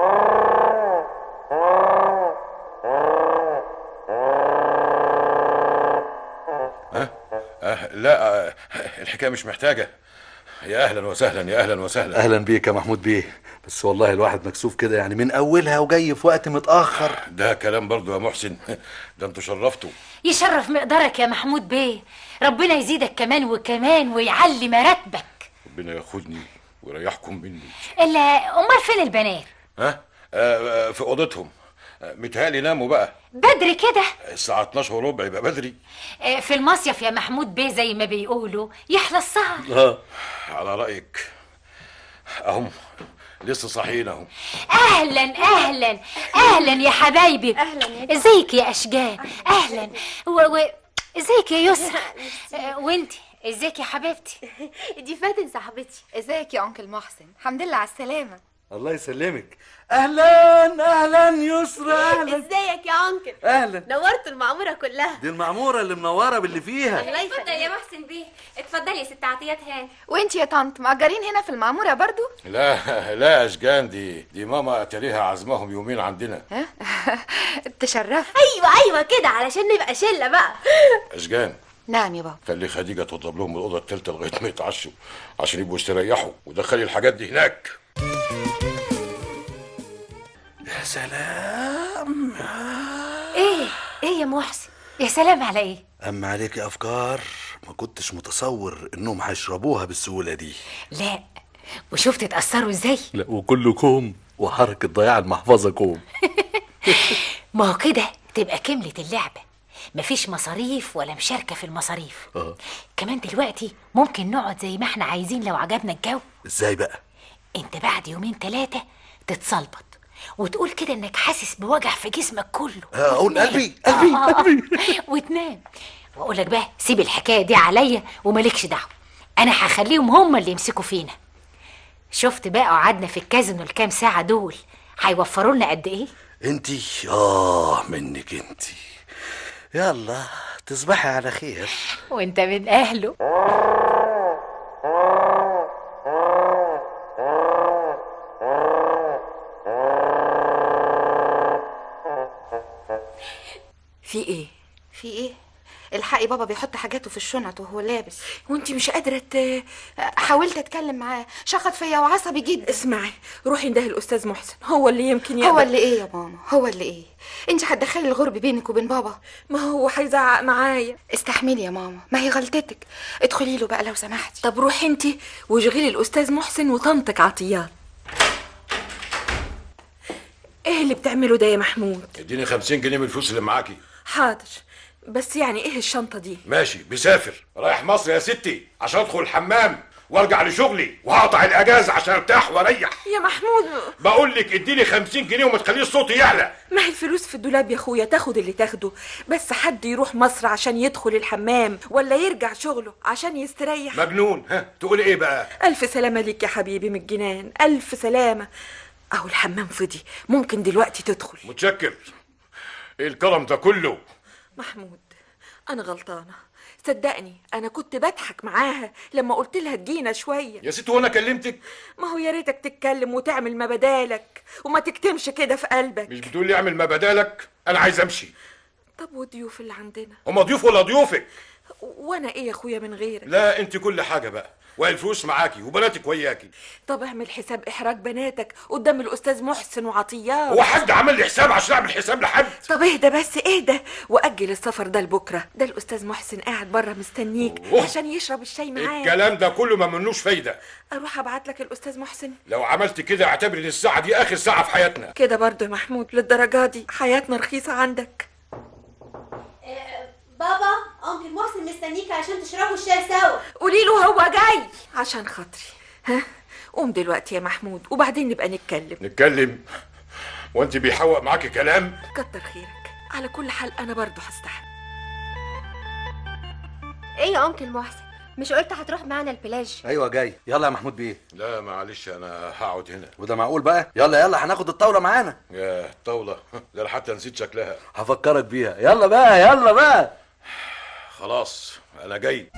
ها أه لا آه، الحكايه مش محتاجه يا اهلا وسهلا يا اهلا وسهلا اهلا بيك يا محمود بيه بس والله الواحد مكسوف كده يعني من اولها وجاي في وقت متاخر ده كلام برضو يا محسن ده انتوا شرفتوا يشرف مقدارك يا محمود بيه ربنا يزيدك كمان وكمان ويعلي مراتبك ربنا ياخدني ويريحكم مني الا امال فين البنات ها آه آه، في اوضتهم آه، متهيألي ناموا بقى بدري كده الساعة 12 وربع يبقى بدري آه، في المصيف يا محمود بيه زي ما بيقولوا يحلى السهر اه على رأيك اهم لسه صاحيين اهم اهلا اهلا اهلا يا حبايبي اهلا ازيك يا اشجان اهلا و... و... ازيك يا يسرا آه، وانتي ازيك يا حبيبتي دي فاتن صاحبتي ازيك يا انكل محسن الحمد لله على السلامه الله يسلمك اهلا اهلا يسرا اهلا ازيك يا انكل اهلا نورت المعموره كلها دي المعموره اللي منوره باللي فيها الله اتفضل يا محسن بيه اتفضلي يا ست عطيات هان وانت يا طنط مأجرين هنا في المعموره برضو لا لا اشجان دي دي ماما اتاريها عزمهم يومين عندنا تشرف ايوه ايوه كده علشان نبقى شله بقى اشجان نعم يا بابا خلي خديجه توضب لهم الاوضه الثالثه لغايه ما يتعشوا عشان يبقوا يستريحوا ودخلي الحاجات دي هناك يا سلام ايه ايه يا محسن يا سلام على ايه اما عليك افكار ما كنتش متصور انهم هيشربوها بالسهوله دي لا وشفت اتأثروا ازاي لا وكلكم وحركه ضياع المحفظه كوم ما هو كده تبقى كملت اللعبة مفيش مصاريف ولا مشاركة في المصاريف اه كمان دلوقتي ممكن نقعد زي ما احنا عايزين لو عجبنا الجو ازاي بقى انت بعد يومين ثلاثة تتصلبط وتقول كده انك حاسس بوجع في جسمك كله آه، اقول وتنام. قلبي قلبي آه، آه، قلبي وتنام واقول لك بقى سيب الحكاية دي عليا ومالكش دعوة انا هخليهم هم اللي يمسكوا فينا شفت بقى قعدنا في الكازينو الكام ساعة دول هيوفروا لنا قد ايه انتي اه منك انتي يلا تصبحي على خير وانت من اهله الحقي بابا بيحط حاجاته في الشنط وهو لابس وانت مش قادره ت... حاولت اتكلم معاه شخط فيا وعصبي جدا اسمعي روحي انده الاستاذ محسن هو اللي يمكن يقبل هو اللي ايه يا ماما هو اللي ايه انت هتدخلي الغرب بينك وبين بابا ما هو هيزعق معايا استحملي يا ماما ما هي غلطتك ادخلي له بقى لو سمحتي طب روحي انت واشغلي الاستاذ محسن وطنطك عطيات ايه اللي بتعمله ده يا محمود اديني 50 جنيه من الفلوس اللي معاكي حاضر بس يعني ايه الشنطه دي ماشي بسافر رايح مصر يا ستي عشان ادخل الحمام وارجع لشغلي وهقطع الاجازه عشان ارتاح واريح يا محمود بقول لك اديني 50 جنيه وما تخليش صوتي يعلى ما هي الفلوس في الدولاب يا اخويا تاخد اللي تاخده بس حد يروح مصر عشان يدخل الحمام ولا يرجع شغله عشان يستريح مجنون ها تقول ايه بقى ألف سلامة ليك يا حبيبي من الجنان ألف سلامة أهو الحمام فضي ممكن دلوقتي تدخل متشكر ايه الكرم ده كله محمود أنا غلطانة صدقني أنا كنت بضحك معاها لما قلت لها تجينا شوية يا ست وانا كلمتك ما هو يا ريتك تتكلم وتعمل ما بدالك وما تكتمش كده في قلبك مش بتقول لي اعمل ما بدالك انا عايز امشي طب والضيوف اللي عندنا هما ضيوف ولا ضيوفك وانا ايه يا اخويا من غيرك لا انت كل حاجه بقى والفلوس معاكي وبناتك وياكي طب اعمل حساب احراج بناتك قدام الاستاذ محسن وعطيات هو حد عمل لي حساب عشان اعمل حساب لحد طب اهدى بس اهدى واجل السفر ده لبكره ده الاستاذ محسن قاعد بره مستنيك أوه. عشان يشرب الشاي معاك الكلام ده كله ما منوش فايده اروح ابعت لك الاستاذ محسن لو عملت كده اعتبر ان الساعه دي اخر ساعه في حياتنا كده برضه يا محمود للدرجه دي حياتنا رخيصه عندك بابا انكل محسن مستنيك عشان تشربوا الشاي سوا قولي له هو جاي عشان خاطري ها قوم دلوقتي يا محمود وبعدين نبقى نتكلم نتكلم وانت بيحوق معاكي كلام كتر خيرك على كل حال انا برضه هستحمل ايه يا انكل محسن مش قلت هتروح معانا البلاج ايوه جاي يلا يا محمود بيه لا معلش انا هقعد هنا وده معقول بقى يلا يلا هناخد الطاوله معانا يا الطاوله ده انا حتى نسيت شكلها هفكرك بيها يلا بقى يلا بقى خلاص انا جاي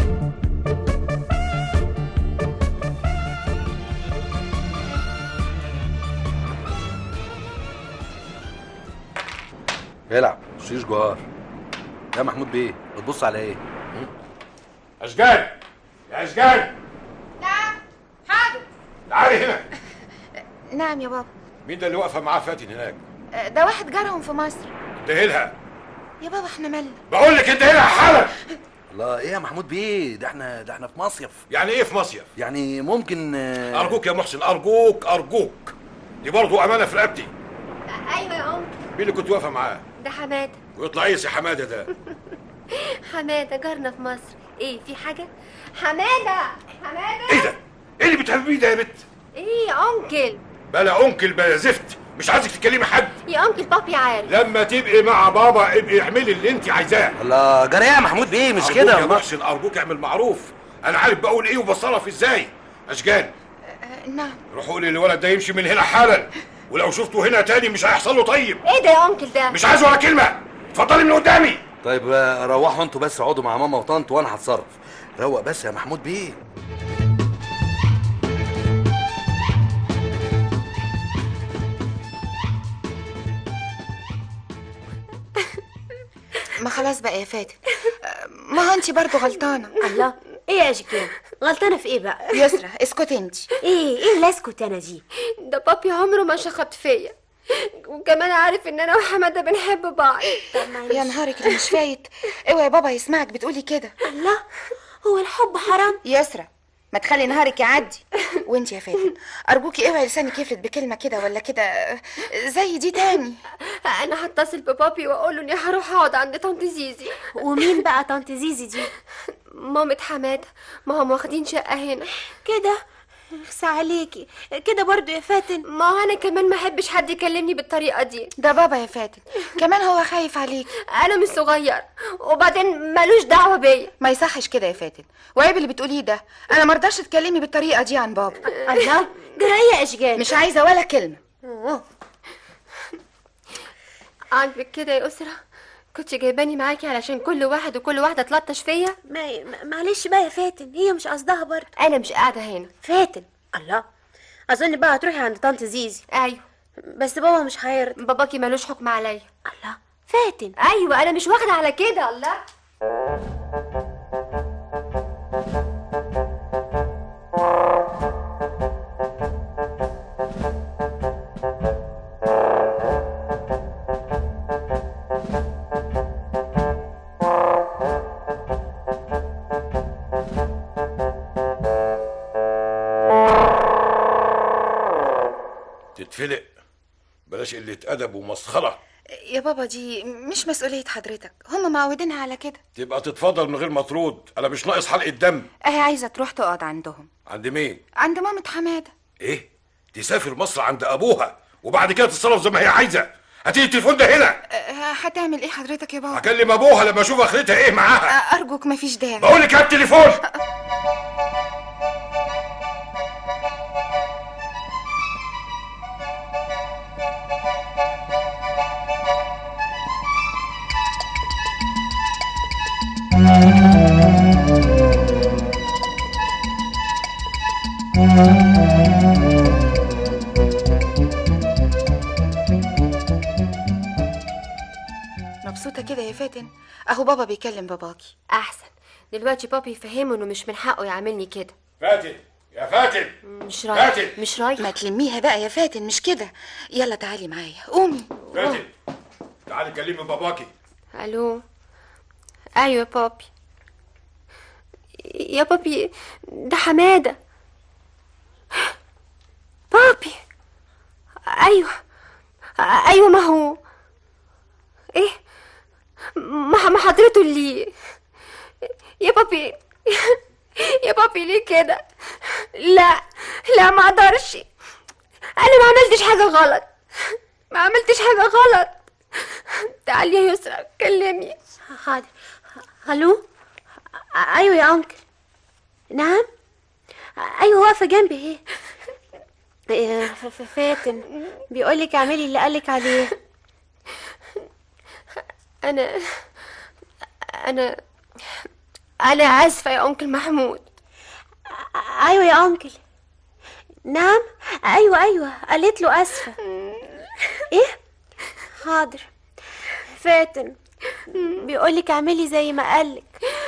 العب شيش جوار يا محمود بيه بتبص على ايه اشجان يا اشجان نعم حاضر تعالي هنا نعم يا بابا مين ده اللي واقفه معاه فاتن هناك آه، ده واحد جارهم في مصر اديها لها يا بابا احنا مالنا بقول لك اديها لها حالا الله ايه يا محمود بيه ده احنا ده احنا في مصيف يعني ايه في مصيف يعني ممكن آه، ارجوك يا محسن ارجوك ارجوك دي برضه امانه في رقبتي ايوه يا انكل مين اللي كنت واقفه معاه ده حماده ويطلع ايه يا سي حماده ده حماده جارنا في مصر ايه في حاجه حماده حماده ايه ده ايه اللي بتهبيه ده يا بت ايه يا انكل بلا انكل بلا زفت مش عايزك تكلمي حد يا انكل بابي عارف لما تبقي مع بابا ابقي اعملي اللي انت عايزاه الله جرى إيه يا محمود بيه مش أرجوك كده يا محسن ارجوك اعمل معروف انا عارف بقول ايه وبصرف ازاي اشجان آه، نعم روح قولي للولد ده يمشي من هنا حالا ولو شفته هنا تاني مش هيحصل له طيب ايه ده يا انكل ده مش عايز ولا كلمه اتفضلي من قدامي طيب آه، روحوا انتوا بس اقعدوا مع ماما وطنط وانا هتصرف روق بس يا محمود بيه ما خلاص بقى يا فاتن آه، ما هو انت برضه غلطانه الله ايه يا اشجان غلطانه في ايه بقى يسرا اسكتي انت ايه ايه اللي اسكت انا دي ده بابي عمره ما شخط فيا وكمان عارف ان انا وحماده بنحب بعض يا نهارك اللي مش فايت اوعي يا بابا يسمعك بتقولي كده الله هو الحب حرام يسرا ما تخلي نهارك يعدي وانت يا فاتن ارجوكي اوعي لسانك يفلت بكلمه كده ولا كده آه، زي دي تاني انا هتصل ببابي واقول له اني هروح اقعد عند طنط زيزي ومين بقى طنط زيزي دي مامة حماده ما هم واخدين شقه هنا كده اخسى عليكي كده برضو يا فاتن ما هو انا كمان ما احبش حد يكلمني بالطريقه دي ده بابا يا فاتن كمان هو خايف عليك انا مش صغير وبعدين ملوش دعوه بيا ما يصحش كده يا فاتن وعيب اللي بتقوليه ده انا مرضاش تتكلمي بالطريقه دي عن بابا الله جرايه اشجان مش عايزه ولا كلمه عاجبك كده يا اسره كنت جايباني معاكي علشان كل واحد وكل واحده تلطش فيا ما ما- معلش بقى يا فاتن هي مش قصدها برضو انا مش قاعده هنا فاتن الله اظن بقى هتروحي عند طنط زيزي ايوه بس بابا مش هيرضى باباكي ملوش حكم عليا الله فاتن ايوه انا مش واخده على كده الله تتفلق بلاش قلة أدب ومسخرة يا بابا دي مش مسؤولية حضرتك هم معودينها على كده تبقى تتفضل من غير ما ترد أنا مش ناقص حلقة دم اهي عايزة تروح تقعد عندهم عند مين؟ عند مامة حمادة إيه؟ تسافر مصر عند أبوها وبعد كده تتصرف زي ما هي عايزة هتيجي التليفون ده هنا أه، هتعمل ايه حضرتك يا بابا هكلم أبوها لما أشوف آخرتها إيه معاها أه، أرجوك مفيش داعي بقول لك هات التليفون مبسوطة كده يا فاتن اهو بابا بيكلم باباكي احسن دلوقتي بابي يفهمه انه مش من حقه يعاملني كده فاتن يا فاتن مش رايح فاتن. مش رايح ما تلميها بقى يا فاتن مش كده يلا تعالي معايا قومي فاتن تعالي كلمي باباكي الو ايوه يا بابي يا بابي ده حماده بابي ايوه ايوه ما هو ايه ما ما حضرته اللي يا بابي يا بابي ليه كده لا لا ما اقدرش انا ما عملتش حاجه غلط ما عملتش حاجه غلط تعالي يا يسرا كلمي حاضر الو ايوه يا انكل نعم ايوه واقفه جنبي اهي إيه، ف- ف- فاتن بيقولك اعملي اللي قالك عليه انا انا انا اسفه يا انكل محمود ايوه يا انكل نعم ايوه ايوه قالت له اسفه ايه حاضر فاتن بيقولك اعملي زي ما قالك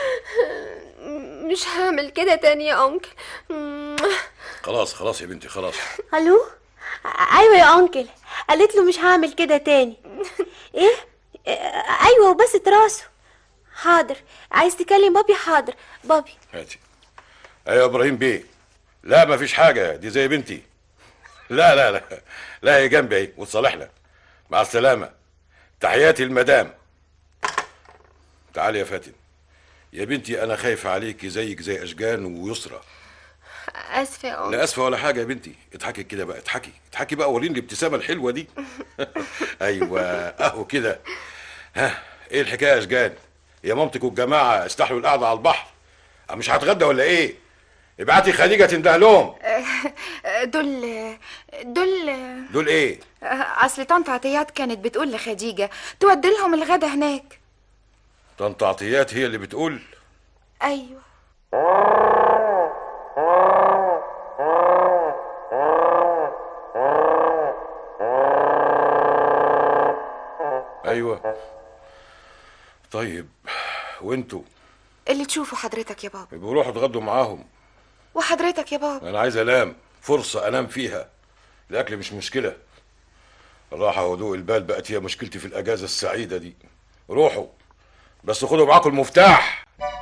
مش هعمل كده تاني يا انكل خلاص خلاص يا بنتي خلاص الو ايوه يا انكل قالت له مش هعمل كده تاني ايه ايوه وبس راسه حاضر عايز تكلم بابي حاضر بابي هاتي ايوه يا ابراهيم بيه لا مفيش حاجه دي زي بنتي لا لا لا لا هي جنبي اهي وتصالحنا مع السلامه تحياتي المدام تعالي يا فاتن يا بنتي انا خايف عليكي زيك زي اشجان ويسرى اسفه يا لا اسفه ولا حاجه يا بنتي اضحكي كده بقى اضحكي اضحكي بقى وريني الابتسامه الحلوه دي ايوه اهو كده ها ايه الحكايه يا اشجان يا مامتك والجماعه استحلوا القعده على البحر أه، مش هتغدى ولا ايه ابعتي خديجه تنده لهم أه، دول دول دول ايه أه، اصل طنط عطيات كانت بتقول لخديجة تودي لهم الغدا هناك طنط عطيات هي اللي بتقول ايوه ايوه طيب وانتوا اللي تشوفه حضرتك يا بابا يبقوا روحوا اتغدوا معاهم وحضرتك يا بابا انا عايز انام فرصه انام فيها الاكل مش مشكله الراحه وهدوء البال بقت هي مشكلتي في الاجازه السعيده دي روحوا بس خدوا معاكم المفتاح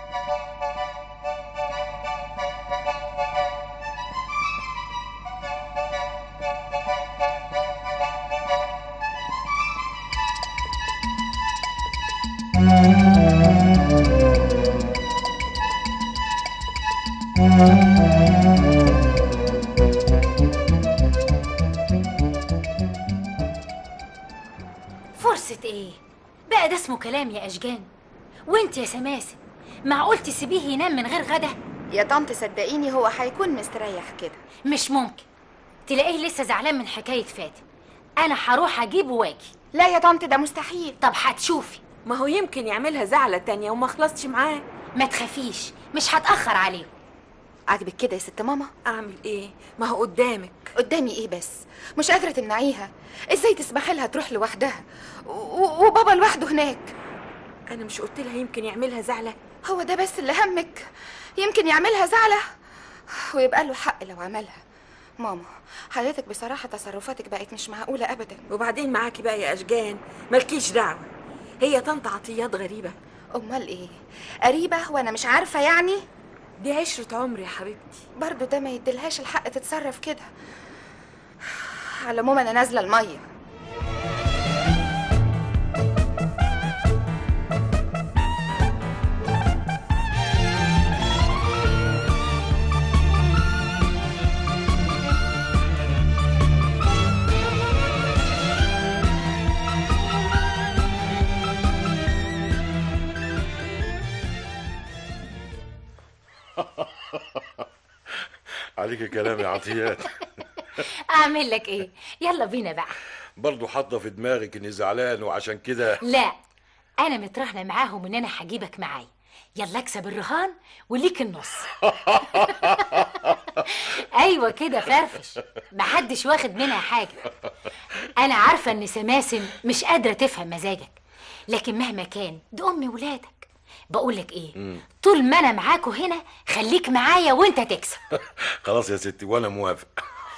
فرصة ايه بقى ده اسمه كلام يا اشجان وانت يا سماسم معقول تسيبيه ينام من غير غدا يا طنط صدقيني هو هيكون مستريح كده مش ممكن تلاقيه لسه زعلان من حكاية فاتن انا هروح اجيبه واجي لا يا طنط ده مستحيل طب هتشوفي ما هو يمكن يعملها زعلة تانية وما خلصتش معاه ما تخافيش مش هتأخر عليه عاجبك كده يا ست ماما اعمل ايه ما هو قدامك قدامي ايه بس مش قادرة تمنعيها ازاي تسمحي لها تروح لوحدها و- و- وبابا لوحده هناك انا مش قلت لها يمكن يعملها زعله هو ده بس اللي همك يمكن يعملها زعلة ويبقى له حق لو عملها ماما حضرتك بصراحة تصرفاتك بقت مش معقولة أبدا وبعدين معاكي بقى يا اشجان مالكيش دعوه هي طنط عطيات غريبه أمال إيه قريبة وأنا مش عارفة يعني دي عشرة عمر يا حبيبتي برضو ده ما يديلهاش الحق تتصرف كده على العموم أنا نازلة المية عليك كلام يا عطيات اعمل لك ايه يلا بينا بقى برضه حاطه في دماغك اني زعلان وعشان كده لا انا متراهنه معاهم ان انا هجيبك معايا يلا اكسب الرهان وليك النص ايوه كده فرفش محدش واخد منها حاجه انا عارفه ان سماسم مش قادره تفهم مزاجك لكن مهما كان دي ام ولادك بقولك ايه مم. طول ما انا معاكوا هنا خليك معايا وانت تكسب خلاص يا ستي وانا موافق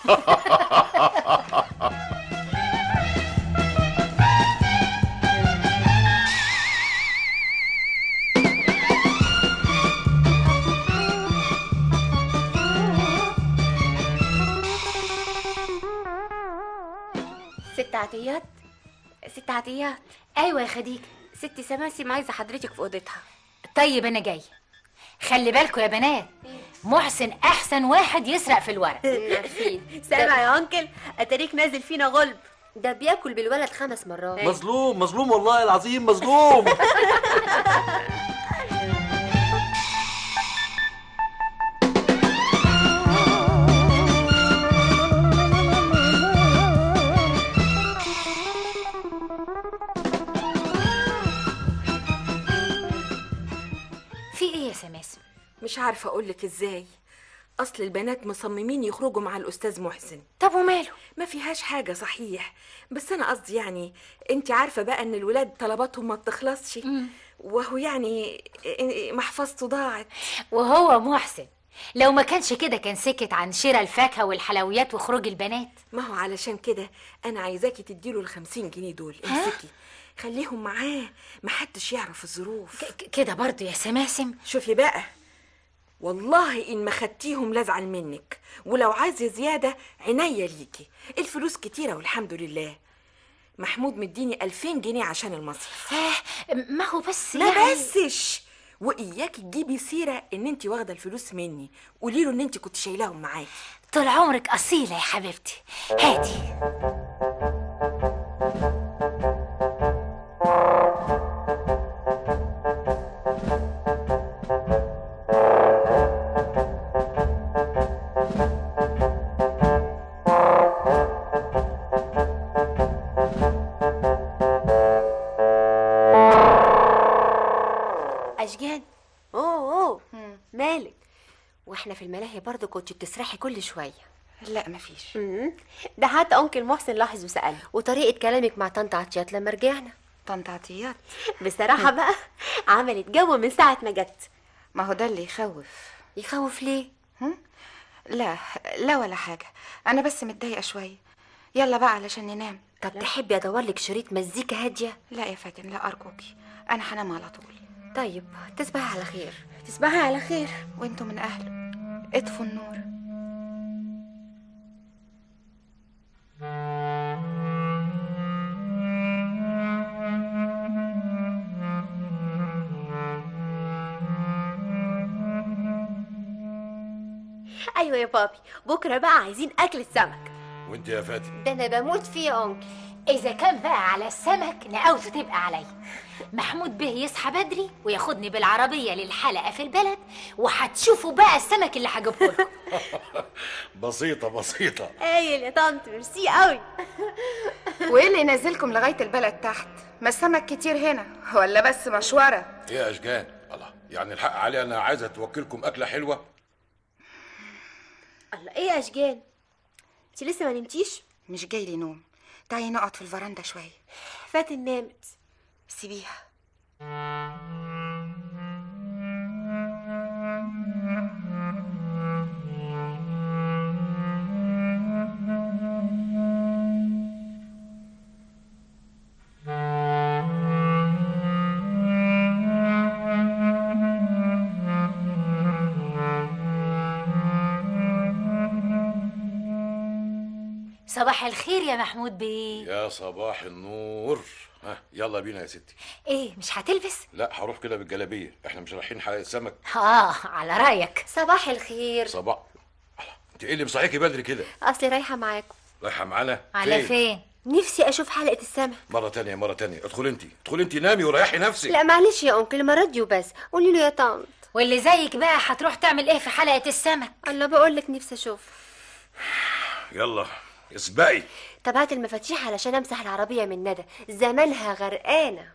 ست عطيات ست عطيات ايوه يا خديجه ست سماسم عايزه حضرتك في اوضتها طيب انا جاي خلي بالكوا يا بنات محسن احسن واحد يسرق في الورق عارفين سامع يا انكل اتاريك نازل فينا غلب ده بياكل بالولد خمس مرات مظلوم مظلوم والله العظيم مظلوم في ايه يا سماسم مش عارفه اقولك ازاي اصل البنات مصممين يخرجوا مع الاستاذ محسن طب وماله ما فيهاش حاجه صحيح بس انا قصدي يعني انت عارفه بقى ان الولاد طلباتهم ما بتخلصش وهو يعني محفظته ضاعت وهو محسن لو ما كانش كده كان سكت عن شراء الفاكهه والحلويات وخروج البنات ما هو علشان كده انا عايزاكي تديله الخمسين جنيه دول امسكي خليهم معاه محدش يعرف الظروف كده برضو يا سماسم شوفي بقى والله ان ما خدتيهم لازعل منك ولو عايزه زياده عينيا ليكي الفلوس كتيره والحمد لله محمود مديني ألفين جنيه عشان المصرف ما هو بس ما يعني- بسش واياكي تجيبي سيره ان انت واخده الفلوس مني قولي له ان انت كنت شايلاهم معاكي طول عمرك اصيله يا حبيبتي هاتي اشجان اوه اوه مالك واحنا في الملاهي برضه كنت بتسرحي كل شويه لا مفيش ده حتى انكل محسن لاحظ وسالني وطريقه كلامك مع طنط عطيات لما رجعنا طنط عطيات بصراحه بقى عملت جو من ساعه ما جت ما هو ده اللي يخوف يخوف ليه هم؟ لا لا ولا حاجة أنا بس متضايقة شوية يلا بقى علشان ننام طب تحبي ادور لك شريط مزيكا هاديه لا يا فاتن لا أرجوكي أنا هنام على طول طيب تصبحي على خير تصبحي على خير وانتوا من أهله اطفوا النور ايوه يا بابي بكره بقى عايزين اكل السمك وانت يا فاتن ده انا بموت فيه يا انكل اذا كان بقى على السمك نقاوته تبقى عليا محمود به يصحى بدري وياخدني بالعربيه للحلقه في البلد وهتشوفوا بقى السمك اللي هجيبه لكم بسيطه بسيطه قايل يا طنط ميرسي قوي وإيه اللي ينزلكم لغاية البلد تحت ما السمك كتير هنا ولا بس مشوارة ايه يا اشجان الله يعني الحق علي انا عايزه توكلكم اكله حلوه الله ايه يا اشجان انت لسه ما نمتيش مش جاي لي نوم تعالي نقعد في الفرندا شوية فاتن نامت سيبيها صباح الخير يا محمود بيه يا صباح النور ها يلا بينا يا ستي ايه مش هتلبس لا هروح كده بالجلابيه احنا مش رايحين حلقه سمك اه على رايك صباح الخير صباح انت ايه اللي مصحيكي بدري كده اصلي رايحه معاكم رايحه معانا على فين نفسي اشوف حلقه السمك مره تانية مره تانية ادخلي انت ادخلي انت نامي وريحي نفسك لا معلش يا انكل المره دي وبس قولي له يا طنط واللي زيك بقى هتروح تعمل ايه في حلقه السمك الله بقول لك نفسي اشوف يلا اسبقي طب هات المفاتيح علشان امسح العربيه من ندى زمانها غرقانه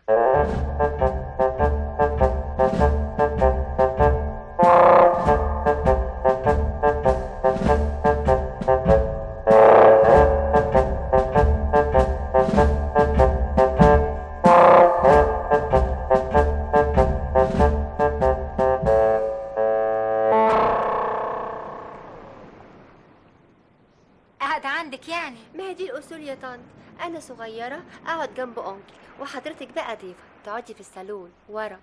قاعده عندك يعني ما هي دي الاصول يا طنط انا صغيره اقعد جنب انكل وحضرتك بقى ضيفه تقعدي في الصالون ورا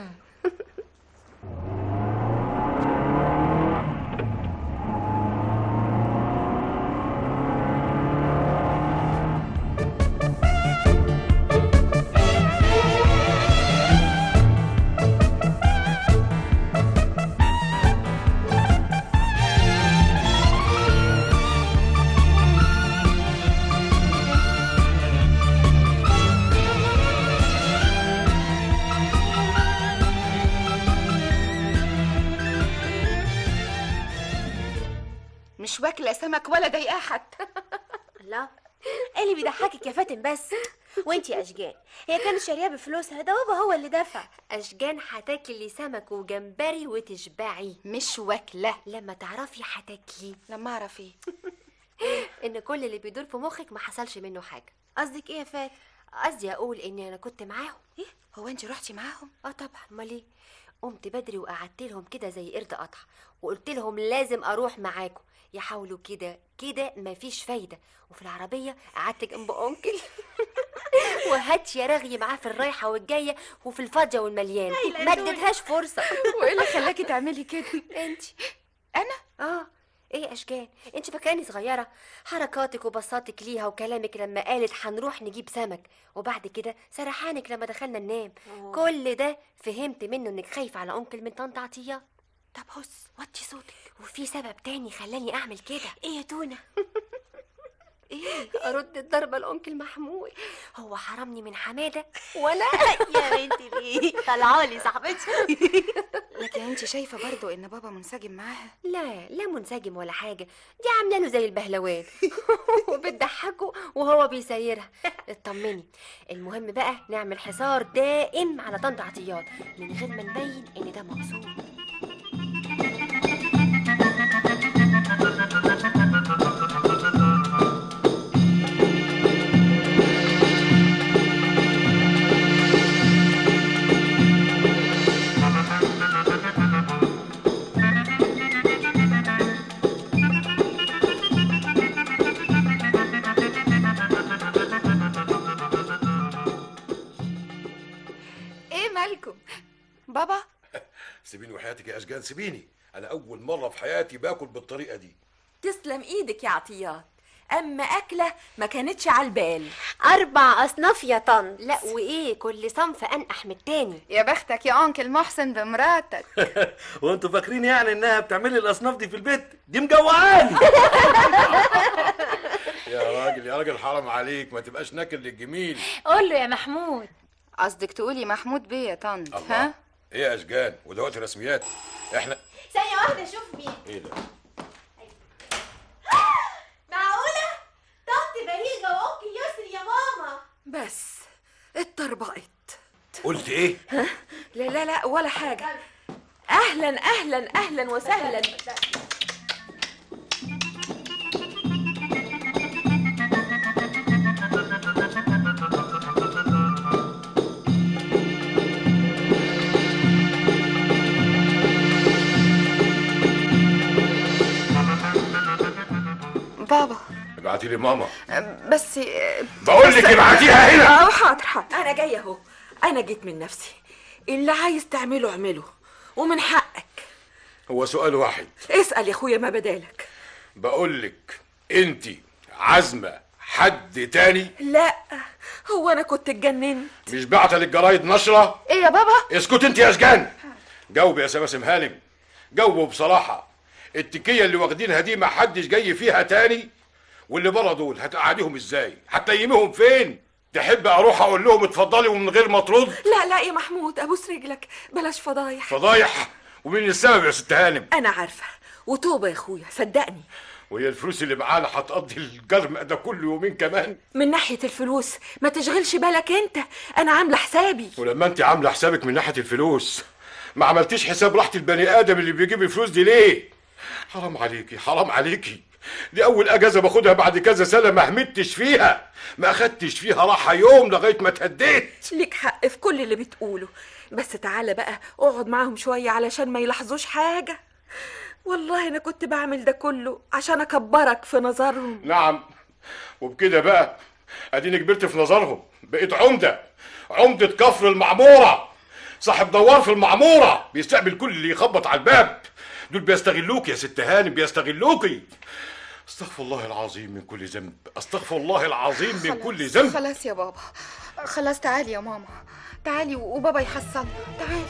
مش واكله سمك ولا ضايقاه حتى الله ايه اللي بيضحكك يا فاتن بس وانتي يا اشجان هي كانت شارياه بفلوسها ده بابا هو اللي دفع اشجان هتاكلي سمك وجمبري وتشبعي مش واكله لما تعرفي هتاكلي لما اعرف ايه ان كل اللي بيدور في مخك ما حصلش منه حاجه قصدك ايه يا فاتن قصدي اقول اني انا كنت معاهم ايه هو انت رحتي معاهم اه طبعا امال ايه قمت بدري وقعدت لهم كده زي قرد قطع وقلت لهم لازم اروح معاكم يحاولوا كده كده مفيش فايده وفي العربيه قعدت جنب انكل وهات يا رغي معاه في الرايحه والجايه وفي الفاضيه والمليانه هايلة ما دول. اديتهاش فرصه وايه اللي خلاكي تعملي كده انت انا اه ايه يا اشجان انت فاكراني صغيره حركاتك وبساطك ليها وكلامك لما قالت هنروح نجيب سمك وبعد كده سرحانك لما دخلنا ننام أوه. كل ده فهمت منه انك خايفه على انكل من طنط عطيه طب هس وطي صوتك وفي سبب تاني خلاني اعمل كده ايه يا تونه ايه ارد الضربه لانكل محمود هو حرمني من حماده وانا يا بنتي ليه طلعالي صاحبتي لكن انت شايفه برضو ان بابا منسجم معاها لا لا منسجم ولا حاجه دي عامله له زي البهلوان وبتضحكه وهو بيسيرها اطمني المهم بقى نعمل حصار دائم على طنط عطيات من غير ما نبين ان ده مقصود ايه مالكم بابا سيبيني وحياتك يا اشجان سيبيني انا اول مره في حياتي باكل بالطريقه دي تسلم ايدك يا عطيات اما اكله ما كانتش على البال اربع اصناف يا طن لا وايه كل صنف انقح من التاني يا بختك يا انكل محسن بمراتك وانتوا فاكرين يعني انها بتعمل لي الاصناف دي في البيت دي مجوعاني يا راجل يا راجل حرام عليك ما تبقاش ناكل للجميل قول له يا محمود قصدك تقولي محمود بيه يا طنط الله ها ايه يا اشجان ودلوقتي رسميات احنا ثانيه واحده شوف مين ايه ده معقوله طنط بهيجه وانكل يسري يا ماما بس اتطربقت قلت ايه لا لا لا ولا حاجه اهلا اهلا اهلا وسهلا ابعتي لي ماما بس بقول لك ابعتيها هنا اه حاضر حاضر انا جايه اهو انا جيت من نفسي اللي عايز تعمله اعمله ومن حقك هو سؤال واحد اسال يا اخويا ما بدالك بقول لك انت عازمه حد تاني لا هو انا كنت اتجننت مش بعت للجرايد نشره ايه يا بابا اسكت انت يا اشجان جاوب يا سماسم هانم جاوبوا بصراحه التكيه اللي واخدينها دي ما حدش جاي فيها تاني واللي بره دول هتقعديهم ازاي هتنيميهم فين تحب اروح اقول لهم اتفضلي ومن غير ما ترد لا لا يا محمود ابوس رجلك بلاش فضايح فضايح ومين السبب يا ست هانم انا عارفه وتوبه يا اخويا صدقني وهي الفلوس اللي معانا هتقضي الجرم ده كل يومين كمان من ناحيه الفلوس ما تشغلش بالك انت انا عامله حسابي ولما انت عامله حسابك من ناحيه الفلوس ما عملتيش حساب راحه البني ادم اللي بيجيب الفلوس دي ليه حرام عليكي حرام عليكي دي اول اجازه باخدها بعد كذا سنه ما همتش فيها ما اخدتش فيها راحه يوم لغايه ما اتهديت ليك حق في كل اللي بتقوله بس تعالى بقى اقعد معاهم شويه علشان ما يلاحظوش حاجه والله انا كنت بعمل ده كله عشان اكبرك في نظرهم نعم وبكده بقى اديني كبرت في نظرهم بقيت عمده عمده كفر المعموره صاحب دوار في المعموره بيستقبل كل اللي يخبط على الباب دول بيستغلوك يا ست هانم بيستغلوكي استغفر الله العظيم من كل ذنب استغفر الله العظيم من كل ذنب خلاص يا بابا خلاص تعالي يا ماما تعالي وبابا يحصلنا تعالي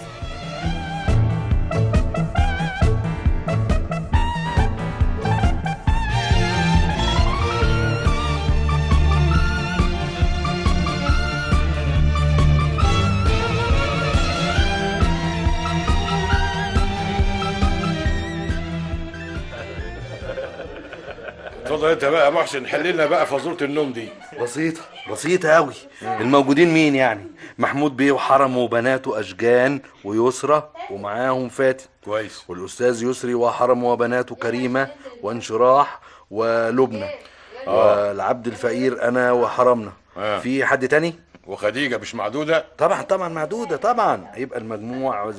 اتفضل انت بقى يا محسن حل لنا بقى فزوره النوم دي بسيطة بسيطة أوي الموجودين مين يعني محمود بيه وحرمه وبناته أشجان ويسرى ومعاهم فاتن كويس والأستاذ يسري وحرمه وبناته كريمة وانشراح ولبنى آه. والعبد الفقير أنا وحرمنا آه. في حد تاني؟ وخديجه مش معدوده طبعا طبعا معدودة طبعا هيبقى المجموع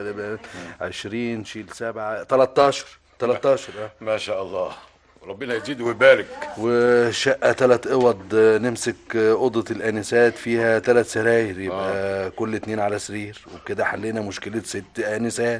20 شيل 7 13 13 اه ما شاء الله ربنا يزيد ويبارك وشقة تلات اوض آه، نمسك آه، اوضة الانسات فيها تلات سراير يبقى آه. كل اتنين على سرير وبكده حلينا مشكلة ست انسات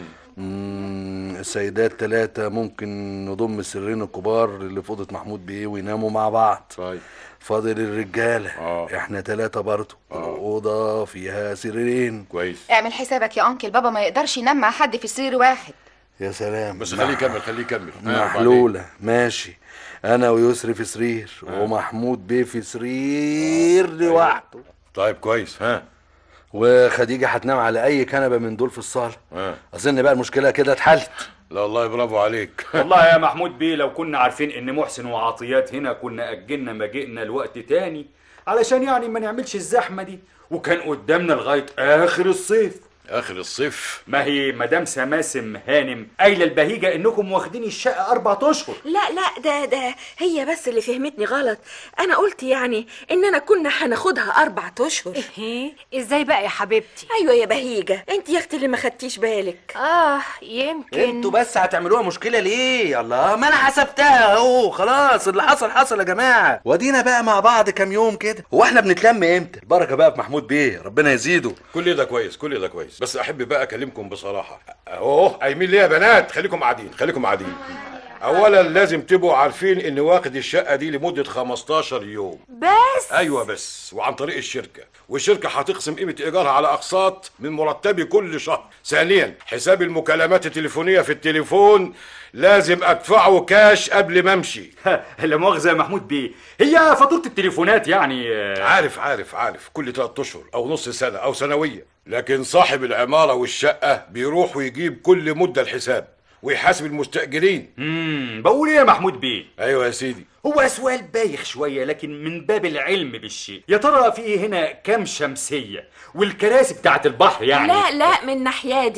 مم، السيدات تلاتة ممكن نضم السريرين الكبار اللي في اوضة محمود بيه ويناموا مع بعض طيب فاضل الرجالة آه. احنا تلاتة برضه الأوضة فيها سريرين كويس اعمل حسابك يا انكل بابا ما يقدرش ينام مع حد في سرير واحد يا سلام بس خليه يكمل خليه يكمل ها، وبعدين؟ محلولة ماشي أنا ويسري في سرير ومحمود بيه في سرير لوحده طيب كويس ها وخديجة هتنام على أي كنبة من دول في الصالة ها أظن بقى المشكلة كده اتحلت لا والله برافو عليك والله يا محمود بيه لو كنا عارفين ان محسن وعطيات هنا كنا اجلنا مجيئنا لوقت تاني علشان يعني ما نعملش الزحمه دي وكان قدامنا لغايه اخر الصيف اخر الصيف ما هي مدام سماسم هانم قايله البهيجه انكم واخدين الشقه اربع اشهر لا لا ده ده هي بس اللي فهمتني غلط انا قلت يعني اننا كنا هناخدها اربع اشهر ايه ازاي بقى يا حبيبتي ايوه يا بهيجه انت يا اختي اللي ما خدتيش بالك اه يمكن انتوا بس هتعملوها مشكلة ليه الله ما انا حسبتها اهو خلاص اللي حصل حصل يا جماعة ودينا بقى مع بعض كام يوم كده هو احنا بنتلم امتى البركة بقى في محمود بيه ربنا يزيده كل ده كويس كل ده كويس بس احب بقى اكلمكم بصراحه اهو قايمين ليه يا بنات خليكم قاعدين خليكم قاعدين اولا لازم تبقوا عارفين ان واخد الشقه دي لمده 15 يوم بس ايوه بس وعن طريق الشركه والشركه هتقسم قيمه ايجارها على اقساط من مرتبي كل شهر ثانيا حساب المكالمات التليفونيه في التليفون لازم ادفعه كاش قبل ما امشي لا مؤاخذه يا محمود بيه هي فاتوره التليفونات يعني آه، عارف عارف عارف كل ثلاث اشهر او نص سنه او سنويه لكن صاحب العماره والشقه بيروح ويجيب كل مده الحساب ويحاسب المستاجرين امم بقول ايه يا محمود بيه ايوه يا سيدي هو سؤال بايخ شويه لكن من باب العلم بالشيء يا ترى في هنا كام شمسيه والكراسي بتاعت البحر يعني لا لا من ناحيه دي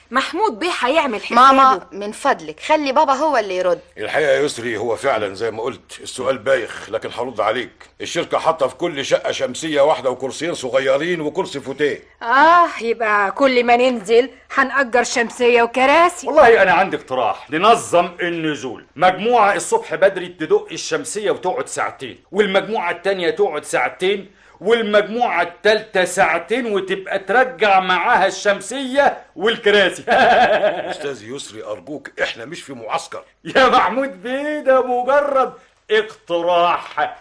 محمود بيه هيعمل حسابه ماما من فضلك خلي بابا هو اللي يرد الحقيقه يا يسري هو فعلا زي ما قلت السؤال بايخ لكن هرد عليك الشركه حاطه في كل شقه شمسيه واحده وكرسيين صغيرين وكرسي فوتيه اه يبقى كل ما ننزل هنأجر شمسية وكراسي والله انا عندي اقتراح ننظم النزول مجموعه الصبح بدري تدق الشمسيه وتقعد ساعتين والمجموعه التانية تقعد ساعتين والمجموعة التالتة ساعتين وتبقى ترجع معاها الشمسية والكراسي استاذ يسري ارجوك احنا مش في معسكر يا محمود بيه ده مجرد اقتراح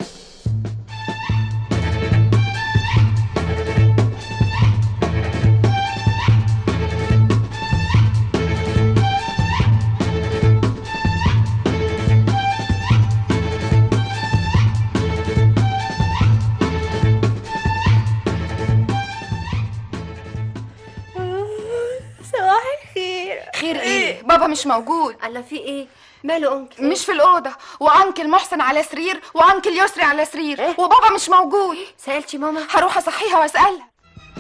صباح الخير خير ايه بابا مش موجود الله في ايه ماله انكل مش في الاوضه وانكل محسن على سرير وانكل يسري على سرير إيه؟ وبابا مش موجود سالتي ماما هروح اصحيها واسالها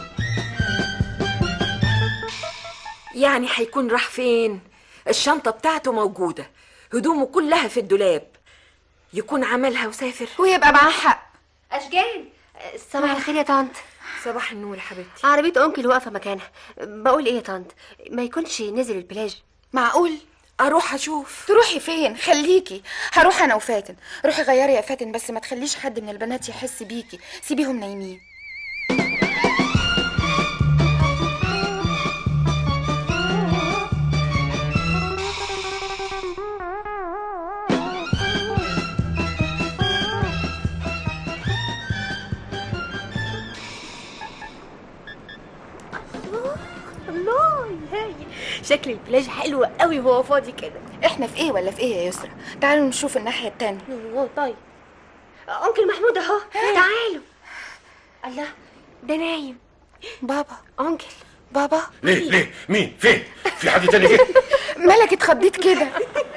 يعني هيكون راح فين الشنطة بتاعته موجودة هدومه كلها في الدولاب يكون عملها وسافر ويبقى معاه حق اشجان صباح الخير يا طنط صباح النور يا حبيبتي عربية انكل واقفة مكانها بقول ايه يا طنط ما يكونش نزل البلاج معقول اروح اشوف تروحي فين خليكي هروح انا وفاتن روحي غيري يا فاتن بس ما تخليش حد من البنات يحس بيكي سيبيهم نايمين الله هاي شكل البلاج حلو قوي وهو فاضي كده احنا في ايه ولا في ايه يا يسرا تعالوا نشوف الناحيه التانية أوه، طيب انكل محمود اهو تعالوا الله ده نايم بابا انكل بابا ليه ليه مين فين في حد تاني جه مالك اتخضيت كده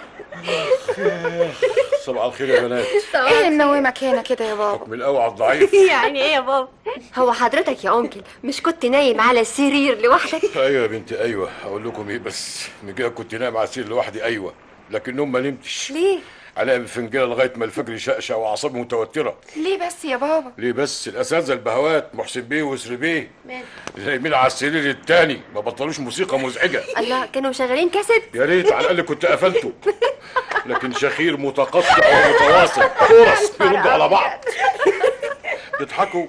صباح الخير يا بنات ايه اللي منومك هنا كده يا بابا من الاوعى الضعيف يعني ايه يا بابا هو حضرتك يا انكل مش كنت نايم على السرير لوحدك ايوه يا بنتي ايوه اقول لكم ايه بس من كده كنت نايم على السرير لوحدي ايوه لكن نوم ما نمتش ليه عليا بالفنجانه لغايه ما الفجر يشقشق واعصابي متوتره ليه بس يا بابا ليه بس الاساتذه البهوات محسن بيه ويسري بيه اللي نايمين على السرير التاني ما بطلوش موسيقى مزعجه الله كانوا شغالين كاسيت يا ريت على الاقل كنت قفلته لكن شخير متقطع ومتواصل كورس بيردوا على بعض بيضحكوا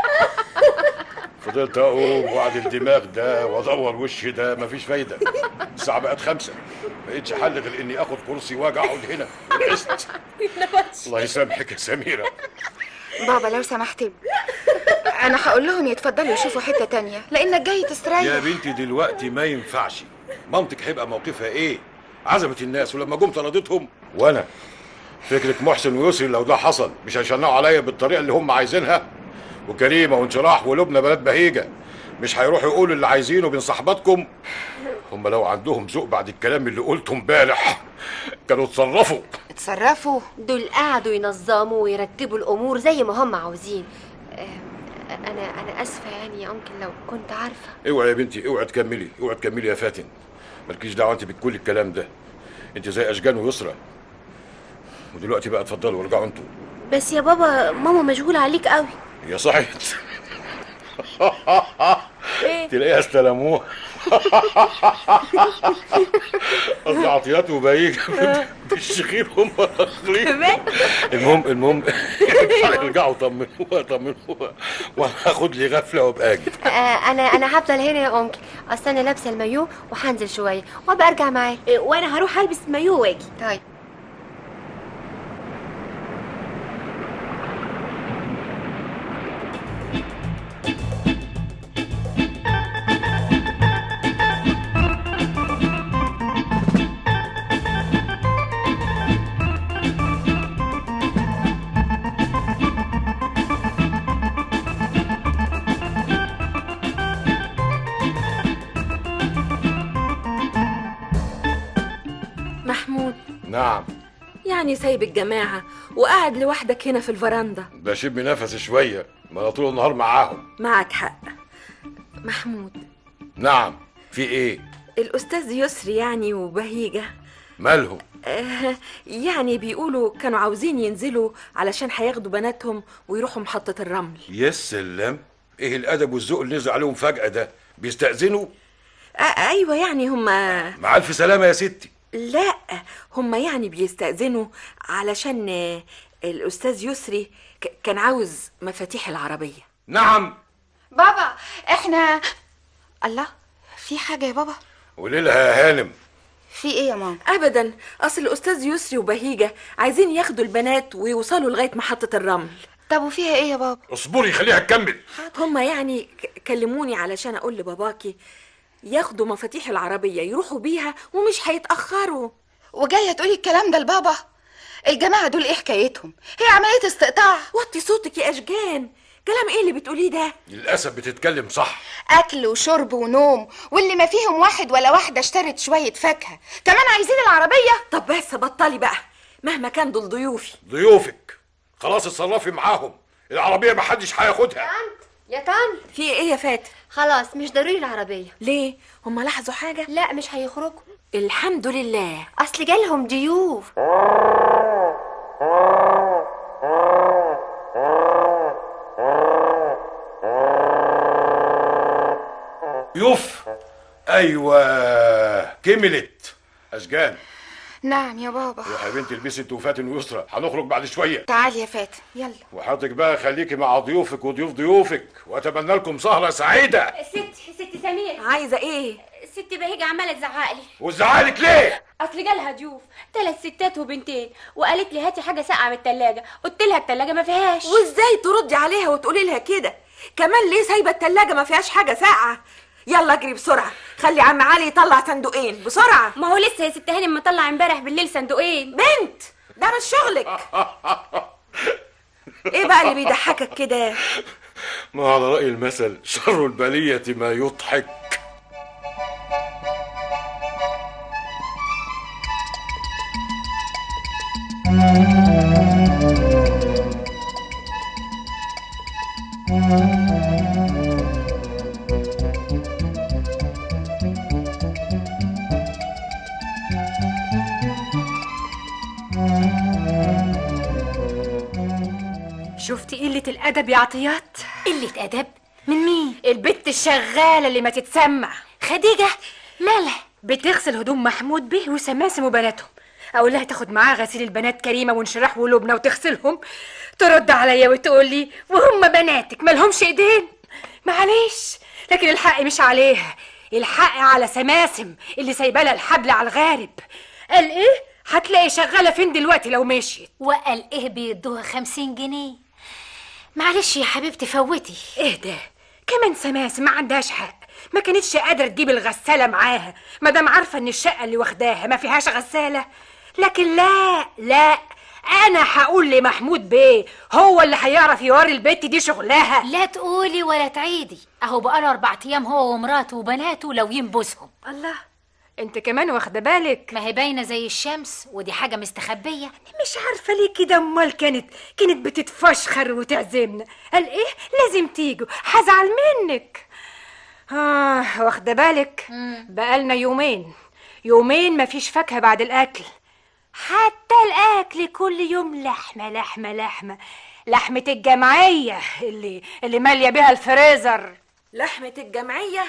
فضلت اقوم وقعد الدماغ ده وادور وشي ده مفيش فايده الساعه بقت خمسة ما لقيتش حل غير اني اخد كرسي واجي اقعد هنا ونقست الله يسامحك يا سميره بابا لو سمحت انا هقول لهم يتفضلوا يشوفوا حته تانية لانك جاي تستريح يا بنتي دلوقتي ما ينفعش مامتك هيبقى موقفها ايه عزمت الناس ولما جم طردتهم وانا فكرة محسن ويسري لو ده حصل مش هيشنقوا عليا بالطريقة اللي هم عايزينها وكريمة وانشراح ولبنى بنات بهيجة مش هيروحوا يقولوا اللي عايزينه بين صحباتكم هم لو عندهم ذوق بعد الكلام اللي قلته امبارح كانوا اتصرفوا اتصرفوا دول قعدوا ينظموا ويرتبوا الامور زي ما هم عاوزين آه، انا انا اسفه يعني يا انكل لو كنت عارفه اوعي يا بنتي اوعي تكملي اوعي تكملي يا فاتن مالكيش دعوه انت بكل الكلام ده انت زي اشجان ويسرى ودلوقتي بقى اتفضلوا ارجعوا انتوا بس يا بابا ماما مشغولة عليك قوي يا صحيت ايه تلاقيها استلموها قصدي عطيات وبهيج الشخير هم الاخرين المهم المهم ارجعوا طمنوها طمنوها وانا هاخد لي غفله وابقى اجي آه، انا انا هفضل هنا يا انكل اصل انا لابسه المايو وهنزل شويه وابقى ارجع معاك وانا هروح البس مايو واجي طيب محمود نعم يعني سايب الجماعة وقاعد لوحدك هنا في الفرندا بشم نفسي شويه ما انا طول النهار معاهم معك حق محمود نعم في ايه الاستاذ يسري يعني وبهيجه مالهم آه يعني بيقولوا كانوا عاوزين ينزلوا علشان هياخدوا بناتهم ويروحوا محطه الرمل يا سلام ايه الادب والذوق اللي نزل عليهم فجاه ده بيستاذنوا آه ايوه يعني هم مع الف سلامه يا ستي لا هم يعني بيستأذنوا علشان آه، الأستاذ يسري ك- كان عاوز مفاتيح العربية نعم بابا احنا الله في حاجة يا بابا قولي لها يا هانم في ايه يا ماما أبدا أصل الأستاذ يسري وبهيجة عايزين ياخدوا البنات ويوصلوا لغاية محطة الرمل طب وفيها ايه يا بابا اصبري خليها تكمل هم يعني ك- كلموني علشان أقول لباباكي ياخدوا مفاتيح العربية يروحوا بيها ومش هيتأخروا وجاية تقولي الكلام ده لبابا الجماعة دول ايه حكايتهم هي عملية استقطاع وطي صوتك يا أشجان كلام ايه اللي بتقوليه ده للاسف بتتكلم صح اكل وشرب ونوم واللي ما فيهم واحد ولا واحدة اشترت شوية فاكهة كمان عايزين العربية طب بس بطلي بقى مهما كان دول ضيوفي ضيوفك خلاص اتصرفي معاهم العربيه محدش هياخدها يا طن في ايه يا فاتن خلاص مش ضروري العربية ليه هم لاحظوا حاجة لا مش هيخرجوا الحمد لله اصل جالهم ضيوف يوف ايوه كملت اشجان نعم يا بابا يا بنتي البسي انت وفاتن ويسرى هنخرج بعد شويه تعالي يا فاتن يلا وحضرتك بقى خليكي مع ضيوفك وضيوف ضيوفك واتمنى لكم سهره سعيده ست ست سمير عايزة ايه ست بهيجة عمالة تزعق لي وزعلك ليه اصل جالها ضيوف ثلاث ستات وبنتين وقالت لي هاتي حاجه ساقعه من التلاجة قلت لها التلاجة ما فيهاش وازاي تردي عليها وتقولي لها كده كمان ليه سايبه التلاجة ما فيهاش حاجه ساقعه يلا اجري بسرعه خلي عم علي يطلع صندوقين بسرعه ما هو لسه يا ست هانم مطلع امبارح بالليل صندوقين بنت ده مش شغلك ايه بقى اللي بيضحكك كده ما على راي المثل شر البليه ما يضحك شفتي قلة الأدب يا عطيات؟ قلة أدب من مين؟ البت الشغالة اللي ما تتسمع خديجة مالها؟ بتغسل هدوم محمود به وسماسم وبناتهم أقول لها تاخد معاها غسيل البنات كريمة وانشراح ولبنى وتغسلهم ترد عليا وتقول لي وهم بناتك مالهمش ايدين معلش لكن الحق مش عليها الحق على سماسم اللي سايبه لها الحبل على الغارب قال ايه هتلاقي شغاله فين دلوقتي لو مشيت وقال ايه بيدوها خمسين جنيه معلش يا حبيبتي فوتي ايه ده كمان سماسم ما عندهاش حق ما كانتش قادره تجيب الغساله معاها ما دام عارفه ان الشقه اللي واخداها ما فيهاش غساله لكن لا لا انا هقول لمحمود بيه هو اللي هيعرف يوري البت دي شغلها لا تقولي ولا تعيدي اهو بقاله اربع ايام هو ومراته وبناته لو ينبسهم الله انت كمان واخده بالك ما هي باينه زي الشمس ودي حاجه مستخبيه مش عارفه ليه كده امال كانت كانت بتتفشخر وتعزمنا قال ايه لازم تيجوا هزعل منك اه واخده بالك بقالنا يومين يومين مفيش فاكهه بعد الاكل حتى الاكل كل يوم لحمه لحمه لحمه لحمه الجمعيه اللي اللي ماليه بيها الفريزر لحمه الجمعيه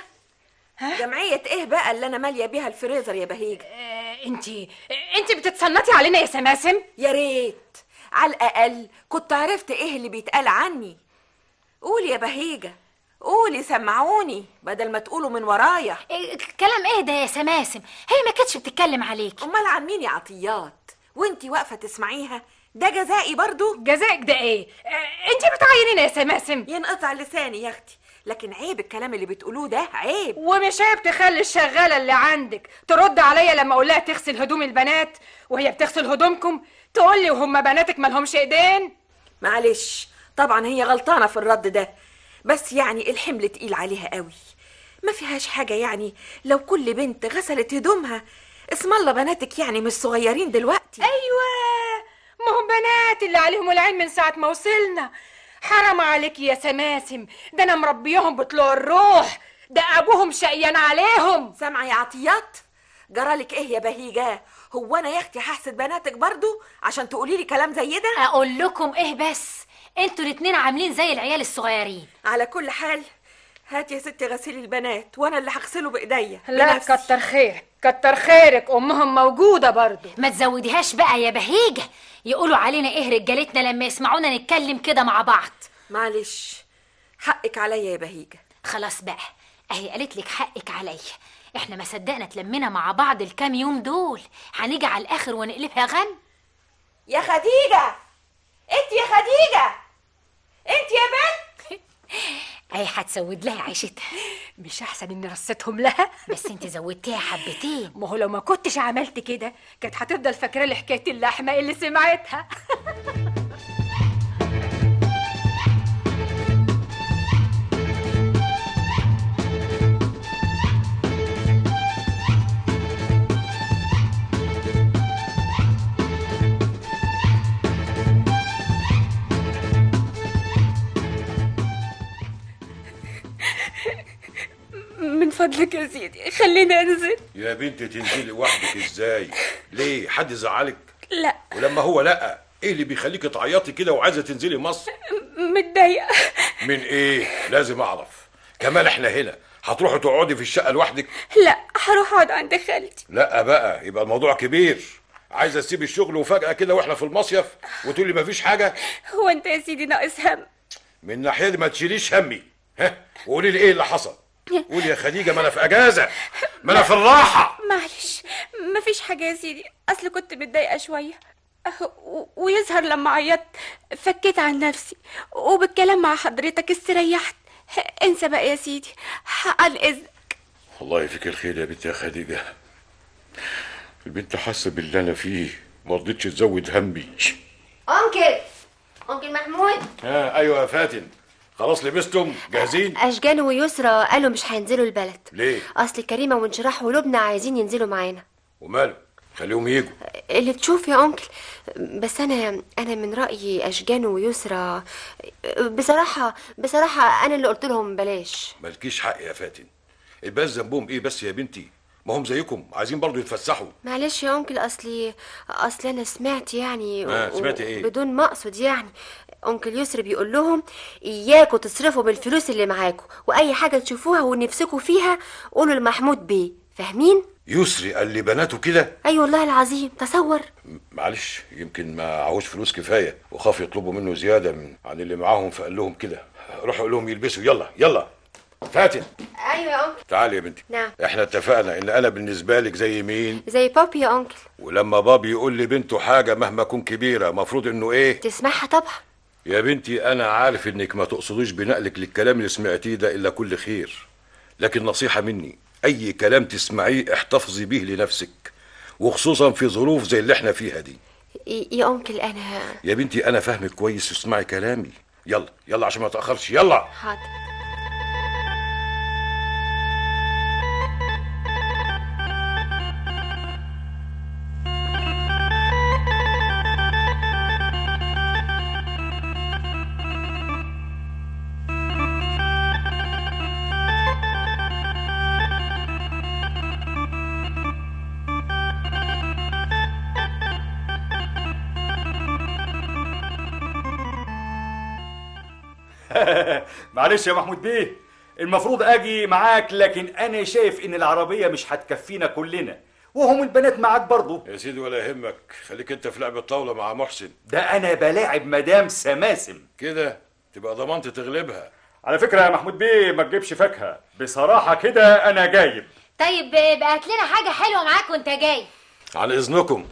جمعيه ايه بقى اللي انا ماليه بيها الفريزر يا بهيجه آه انتي انتي بتتصنطي علينا يا سماسم يا ريت على الاقل كنت عرفت ايه اللي بيتقال عني قولي يا بهيجه قولي سمعوني بدل ما تقولوا من ورايا إيه كلام ايه ده يا سماسم هي ما كانتش بتتكلم عليك امال عن مين يا عطيات وانتي واقفه تسمعيها ده جزائي برضو جزائك ده ايه آه انتي بتعينينا يا سماسم ينقطع لساني يا اختي لكن عيب الكلام اللي بتقولوه ده عيب ومش عيب تخلي الشغاله اللي عندك ترد عليا لما اقول لها تغسل هدوم البنات وهي بتغسل هدومكم تقول لي وهم بناتك مالهمش ايدين معلش طبعا هي غلطانه في الرد ده بس يعني الحمل تقيل عليها قوي ما فيهاش حاجه يعني لو كل بنت غسلت هدومها اسم الله بناتك يعني مش صغيرين دلوقتي ايوه ما هم بنات اللي عليهم العين من ساعه ما وصلنا حرام عليك يا سماسم ده انا مربيهم بطلوع الروح ده ابوهم شقيان عليهم سامعه يا عطيات جرالك ايه يا بهيجه هو انا يا اختي هحسد بناتك برضو عشان تقولي لي كلام زي ده اقول لكم ايه بس انتوا الاتنين عاملين زي العيال الصغيرين على كل حال هات يا ستي غسيل البنات وانا اللي هغسله بايديا لا بنفسي. كتر خيرك كتر خيرك امهم موجوده برضو ما تزوديهاش بقى يا بهيجة يقولوا علينا ايه رجالتنا لما يسمعونا نتكلم كده مع بعض معلش حقك عليا يا بهيجه خلاص بقى اهي قالت لك حقك عليا احنا ما صدقنا اتلمينا مع بعض الكام يوم دول هنيجي على الاخر ونقلبها غم يا خديجه انت يا خديجه انت يا بنت اهي هتسود لها عيشتها مش احسن اني رصيتهم لها بس انت زودتيها حبتين ما هو لو ما كنتش عملت كده كانت هتفضل فاكره لي حكايه اللحمه اللي سمعتها من فضلك يا سيدي خليني انزل يا بنتي تنزلي وحدك ازاي ليه حد زعلك لا ولما هو لا ايه اللي بيخليكي تعيطي كده وعايزه تنزلي مصر متضايقه من ايه لازم اعرف كمان احنا هنا هتروحي تقعدي في الشقه لوحدك لا هروح اقعد عند خالتي لا بقى يبقى الموضوع كبير عايزه تسيبي الشغل وفجاه كده واحنا في المصيف وتقولي مفيش حاجه هو انت يا سيدي ناقص هم من الناحيه دي ما تشيليش همي ها وقولي لي ايه اللي حصل قولي يا خديجه ما انا في اجازه ما انا في الراحه معلش مفيش حاجه يا سيدي اصل كنت متضايقه شويه أه، و- ويظهر لما عيطت فكيت عن نفسي وبالكلام مع حضرتك استريحت انسى بقى يا سيدي عن اذن الله يفيك الخير يا بنت يا خديجه البنت حاسه باللي انا فيه ما رضيتش تزود همي انكل انكل محمود ها ايوه يا فاتن خلاص لبستم جاهزين اشجان ويسرى قالوا مش هينزلوا البلد ليه اصل كريمه وانشراح ولبنى عايزين ينزلوا معانا وماله خليهم يجوا اللي تشوف يا انكل بس انا انا من رايي اشجان ويسرى بصراحه بصراحه انا اللي قلت لهم بلاش مالكيش حق يا فاتن الباس ذنبهم ايه بس يا بنتي ما هم زيكم عايزين برضو يتفسحوا معلش يا انكل اصلي اصل انا سمعت يعني آه، و- سمعتي إيه؟ بدون ما اقصد يعني انكل يسري بيقول لهم اياكوا تصرفوا بالفلوس اللي معاكوا واي حاجه تشوفوها ونفسكوا فيها قولوا لمحمود بيه فاهمين يسري قال لي بناته كده اي والله العظيم تصور معلش يمكن ما عاوز فلوس كفايه وخاف يطلبوا منه زياده من عن اللي معاهم فقال لهم كده روحوا قول لهم يلبسوا يلا يلا فاتن ايوه يا انكل تعالي يا بنتي نعم احنا اتفقنا ان انا بالنسبه لك زي مين زي بابي يا انكل ولما بابي يقول لي بنته حاجه مهما تكون كبيره مفروض انه ايه تسمعها طبعا يا بنتي انا عارف انك ما تقصديش بنقلك للكلام اللي سمعتيه ده الا كل خير لكن نصيحه مني اي كلام تسمعيه احتفظي بيه لنفسك وخصوصا في ظروف زي اللي احنا فيها دي ي- يا انكل انا يا بنتي انا فاهمك كويس اسمعي كلامي يلا يلا عشان ما تاخرش يلا حاضر معلش يا محمود بيه المفروض اجي معاك لكن انا شايف ان العربيه مش هتكفينا كلنا وهم البنات معاك برضه يا سيدي ولا يهمك خليك انت في لعب الطاوله مع محسن ده انا بلاعب مدام سماسم كده تبقى ضمنت تغلبها على فكره يا محمود بيه ما تجيبش فاكهه بصراحه كده انا جايب طيب بقى هات لنا حاجه حلوه معاك وانت جاي عن اذنكم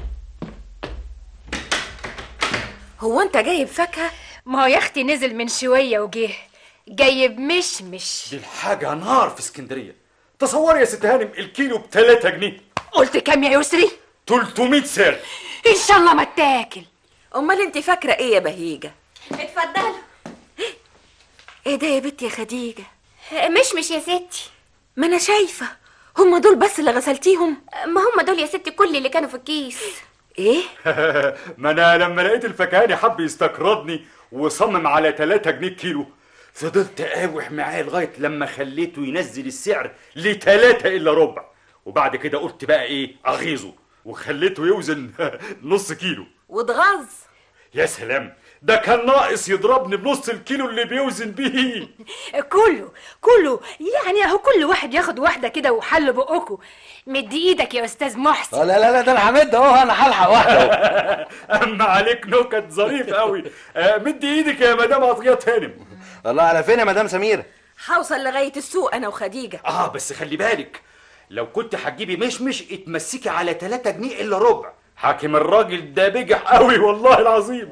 هو انت جايب فاكهه ما هو يا اختي نزل من شويه وجه جايب مشمش دي الحاجه نار في اسكندريه تصوري يا ست هانم الكيلو ب 3 جنيه قلت كام يا يسري 300 سعر ان شاء الله ما تاكل امال انت فاكره ايه يا بهيجه اتفضلوا ايه ده يا بنتي يا خديجه مشمش يا ستي ما انا شايفه هم دول بس اللي غسلتيهم ما هم دول يا ستي كل اللي كانوا في الكيس ايه ما انا لما لقيت الفكهاني حب يستقرضني وصمم على 3 جنيه كيلو فضلت اقاوح معاه لغايه لما خليته ينزل السعر لتلاتة الا ربع وبعد كده قلت بقى ايه اغيظه وخليته يوزن نص كيلو واتغاظ يا سلام ده كان ناقص يضربني بنص الكيلو اللي بيوزن بيه كله كله يعني اهو كل واحد ياخد واحده كده وحل بقكم مدي ايدك يا استاذ محسن لا لا لا ده انا همد اهو انا هلحق واحده أهو. اما عليك نكت ظريف قوي آه، مدي ايدك يا مدام عطيه هانم الله على فين يا مدام سميره هوصل لغايه السوق انا وخديجه اه بس خلي بالك لو كنت هتجيبي مشمش اتمسكي على 3 جنيه الا ربع حاكم الراجل ده بجح قوي والله العظيم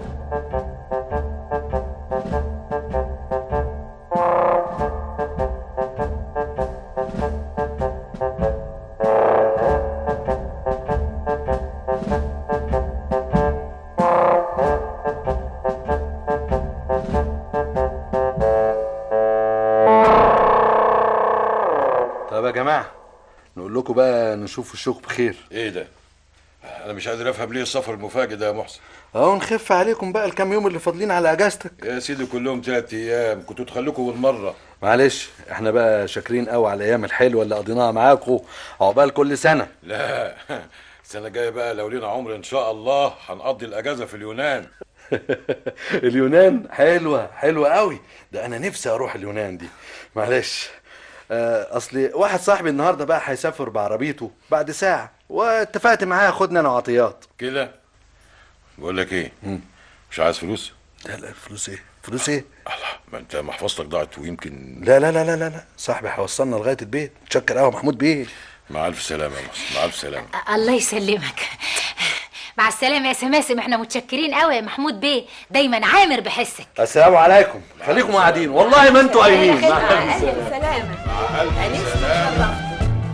طب يا جماعه نقول لكم بقى نشوف الشوك بخير ايه ده انا مش قادر افهم ليه السفر المفاجئ ده يا محسن اهو نخف عليكم بقى الكام يوم اللي فاضلين على اجازتك يا سيدي كلهم تلات ايام كنتوا تخليكم بالمره معلش احنا بقى شاكرين قوي على الايام الحلوه اللي قضيناها معاكم عقبال كل سنه لا السنه الجايه بقى لو لينا عمر ان شاء الله هنقضي الاجازه في اليونان اليونان حلوه حلوه قوي ده انا نفسي اروح اليونان دي معلش آه، اصلي واحد صاحبي النهارده بقى هيسافر بعربيته بعد ساعه واتفقت معاه خدنا انا وعطيات كده بقول لك ايه مش عايز فلوس لا لا فلوس ايه فلوس ايه ما انت محفظتك ضاعت ويمكن لا لا لا لا لا, لا. صاحبي هيوصلنا لغايه البيت تشكر قوي محمود بيه مع الف سلامه يا محسن مع الف سلامه الله يسلمك مع السلامة يا سماسم احنا متشكرين قوي يا محمود بيه دايما عامر بحسك السلام عليكم خليكم قاعدين والله ما انتوا قايمين مع الف سلامه سلامة مع الف سلامه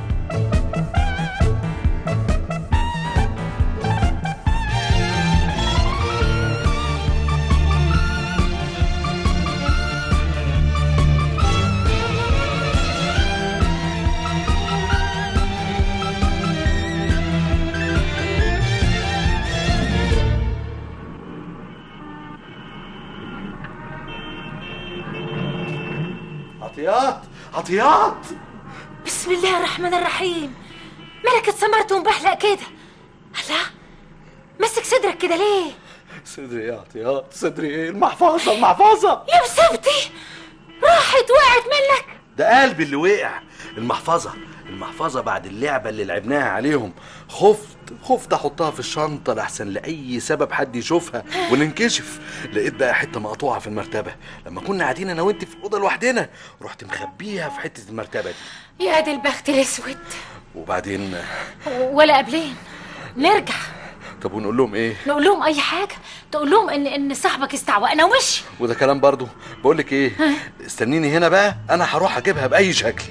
عطيات عطيات بسم الله الرحمن الرحيم مالك اتسمرت ومبحلق كده الله مسك صدرك كده ليه صدري ايه يا عطيات صدري ايه المحفظه المحفظه يا بسبتي راحت وقعت منك ده قلبي اللي وقع المحفظه المحفظه بعد اللعبه اللي لعبناها عليهم خفت خفت احطها في الشنطه لحسن لاي سبب حد يشوفها وننكشف لقيت بقى حته مقطوعه في المرتبه لما كنا قاعدين انا وانت في الاوضه لوحدنا رحت مخبيها في حته المرتبه دي يا دي البخت الاسود وبعدين ولا قبلين نرجع طب ونقول لهم ايه نقول لهم اي حاجه تقول لهم ان ان صاحبك استعوقنا ومشي وده كلام برضو بقول لك ايه استنيني هنا بقى انا هروح اجيبها باي شكل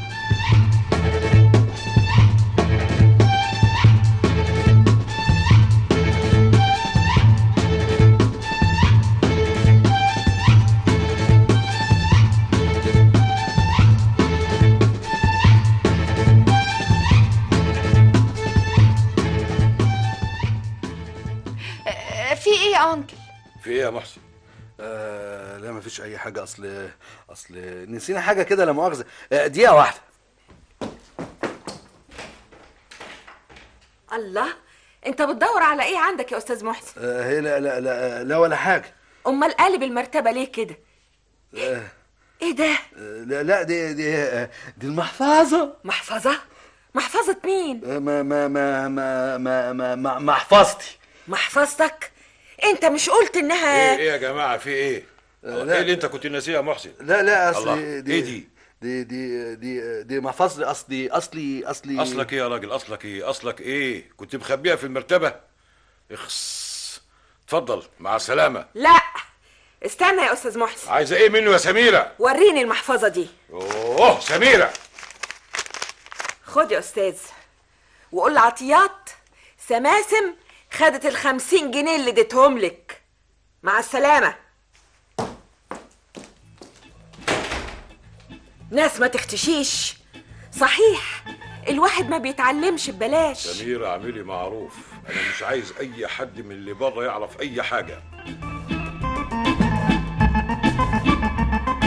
آه، في ايه يا انكل في ايه يا محسن آه لا مفيش اي حاجه اصل اصل نسينا حاجه كده لا مؤاخذه آه دقيقه واحده الله انت بتدور على ايه عندك يا استاذ محسن آه هي لا لا لا لا ولا حاجه امال قالب المرتبه ليه كده آه ايه ده آه، لا لا دي دي آه، دي المحفظه محفظه محفظه مين آه، ما ما ما ما ما ما ما محفظتي محفظتك انت مش قلت انها ايه ايه يا جماعه في ايه لا. ايه اللي انت كنت ناسيه يا محسن لا لا الله، اصلي دي ايه دي دي دي دي دي محفظتي اصلي اصلي اصلي اصلك ايه يا راجل اصلك ايه اصلك ايه كنت مخبيها في المرتبه اخس اتفضل مع السلامه لا استنى يا استاذ محسن عايزه ايه منه يا سميره وريني المحفظه دي اوه سميره خد يا استاذ وقول لعطيات سماسم خدت الخمسين جنيه اللي اديتهم لك مع السلامة ناس ما تختشيش صحيح الواحد ما بيتعلمش ببلاش سميره اعملي معروف انا مش عايز اي حد من اللي بره يعرف اي حاجه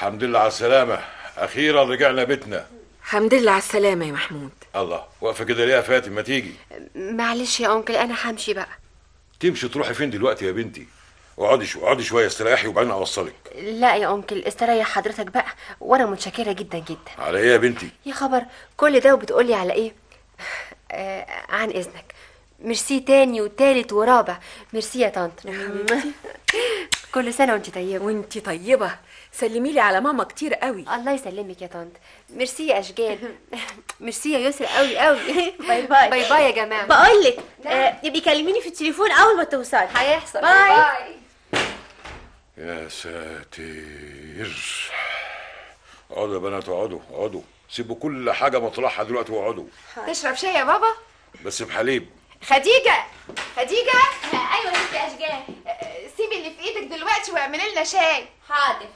الحمد لله على السلامة أخيرا رجعنا بيتنا الحمد لله على السلامة يا محمود الله واقفة كده ليه يا فاتن ما تيجي معلش يا أنكل أنا همشي بقى تمشي تروحي فين دلوقتي يا بنتي اقعدي شو اقعدي شوية استريحي وبعدين أوصلك لا يا أنكل استريح حضرتك بقى وأنا متشكرة جدا جدا على إيه يا بنتي يا خبر كل ده وبتقولي على إيه آه عن إذنك ميرسي تاني وتالت ورابع ميرسي يا طنط كل سنة وانت طيبة وانت طيبة سلمي لي على ماما كتير قوي الله يسلمك يا طنط ميرسي يا أشجان ميرسي يا يسرا قوي قوي باي باي باي باي يا جماعة بقول لك آه يبقي كلميني في التليفون اول ما توصلي هيحصل باي يا ساتر اقعدوا يا بنات اقعدوا اقعدوا سيبوا كل حاجة مطرحها دلوقتي واقعدوا تشرب شاي يا بابا بس بحليب خديجة خديجة ايوه يا ستي اشجان سيبي اللي في ايدك دلوقتي واعملي لنا شاي حاضر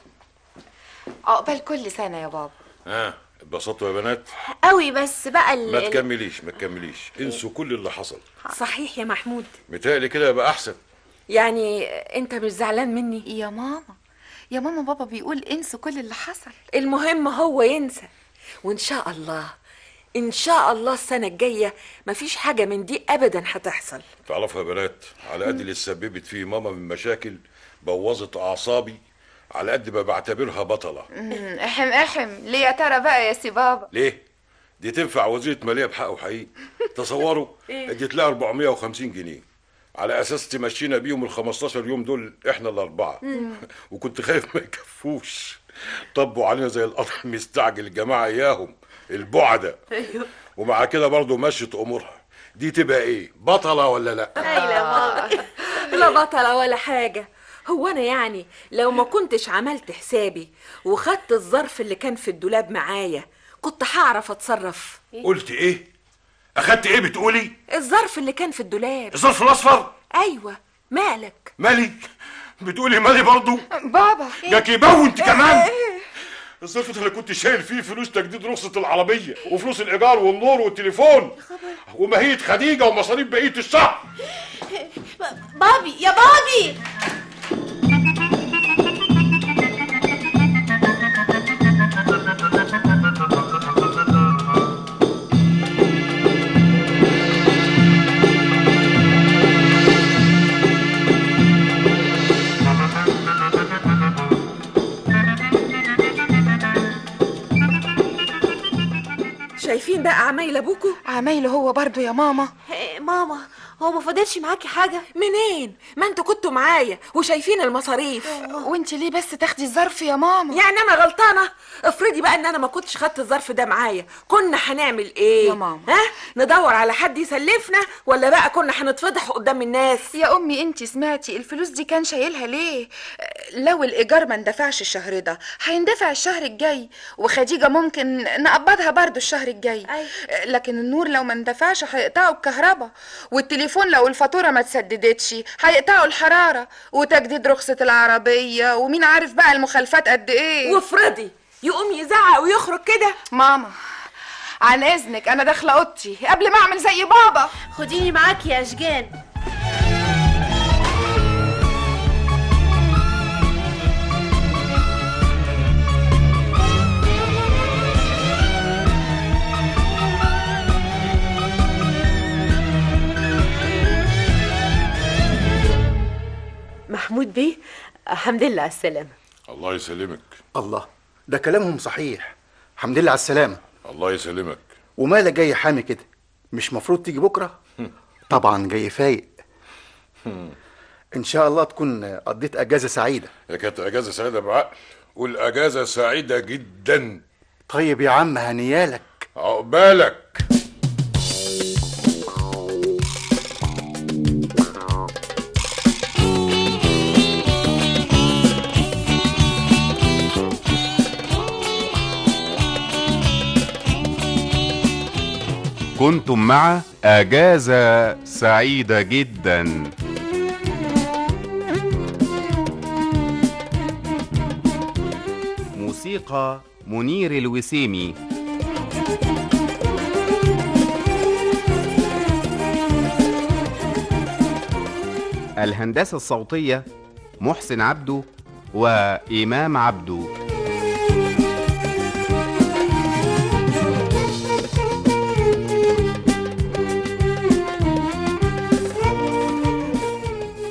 عقبال كل سنة يا بابا ها اتبسطتوا يا بنات قوي بس بقى ال... ما تكمليش ما تكمليش انسوا كل اللي حصل صحيح يا محمود متهيألي كده يبقى احسن يعني انت مش زعلان مني يا ماما يا ماما بابا بيقول انسوا كل اللي حصل المهم هو ينسى وان شاء الله ان شاء الله السنة الجاية مفيش حاجة من دي ابدا هتحصل تعرفوا يا بنات على قد اللي سببت فيه ماما من مشاكل بوظت اعصابي على قد ما بعتبرها بطلة مم، احم احم ليه يا ترى بقى يا سي بابا ليه دي تنفع وزيرة مالية بحق وحقيقي تصوروا إيه؟ اديت لها 450 جنيه على اساس تمشينا بيهم ال 15 يوم دول احنا الاربعه مم. وكنت خايف ما يكفوش طبوا علينا زي القطر المستعجل الجماعه اياهم البعده ايوه ومع كده برضه مشت امورها دي تبقى ايه بطله ولا لا ايوه يا ماما لا بطلة ولا حاجة هو انا يعني لو ما كنتش عملت حسابي وخدت الظرف اللي كان في الدولاب معايا كنت هعرف اتصرف قلت ايه اخدت ايه بتقولي الظرف اللي كان في الدولاب الظرف الاصفر ايوه مالك مالي بتقولي مالي برضه بابا جاكي بو انت كمان الظرف ده اللي كنت شايل فيه فلوس تجديد رخصة العربية وفلوس الإيجار والنور والتليفون وماهية خديجة ومصاريف بقية الشهر بابي يا بابي شايفين بقى عمايل ابوكوا عمايله هو برضو يا ماما إيه، ماما هو ما فاضلش معاكي حاجة منين ما انتوا كنتوا معايا وشايفين المصاريف وانت ليه بس تاخدي الظرف يا ماما يعني انا غلطانه افرضي بقى ان انا ما كنتش خدت الظرف ده معايا كنا هنعمل ايه يا ماما. ها ندور على حد يسلفنا ولا بقى كنا هنتفضح قدام الناس يا امي انت سمعتي الفلوس دي كان شايلها ليه لو الايجار ما اندفعش الشهر ده هيندفع الشهر الجاي وخديجه ممكن نقبضها برضو الشهر الجاي لكن النور لو ما اندفعش هيقطعوا الكهرباء والتليفون لو الفاتوره ما تسددتش هيقطعوا الحراره وتجديد رخصه العربيه ومين عارف بقى المخالفات قد ايه وافرضي يقوم يزعق ويخرج كده ماما عن اذنك انا داخله اوضتي قبل ما اعمل زي بابا خديني معاكي يا اشجان محمود بيه الحمد لله على السلامه الله يسلمك الله ده كلامهم صحيح الحمد لله على السلامة الله يسلمك ومالك جاي حامي كده مش مفروض تيجي بكرة طبعا جاي فايق ان شاء الله تكون قضيت اجازة سعيدة هي كانت اجازه سعيده بعقل والاجازه سعيده جدا طيب يا عم هنيالك عقبالك كنتم مع أجازة سعيدة جدا موسيقى منير الوسيمي الهندسة الصوتية محسن عبده وإمام عبده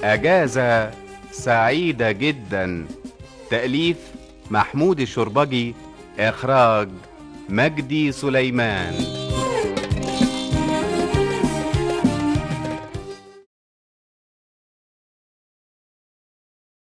أجازة سعيدة جدا تأليف محمود الشربجي إخراج مجدي سليمان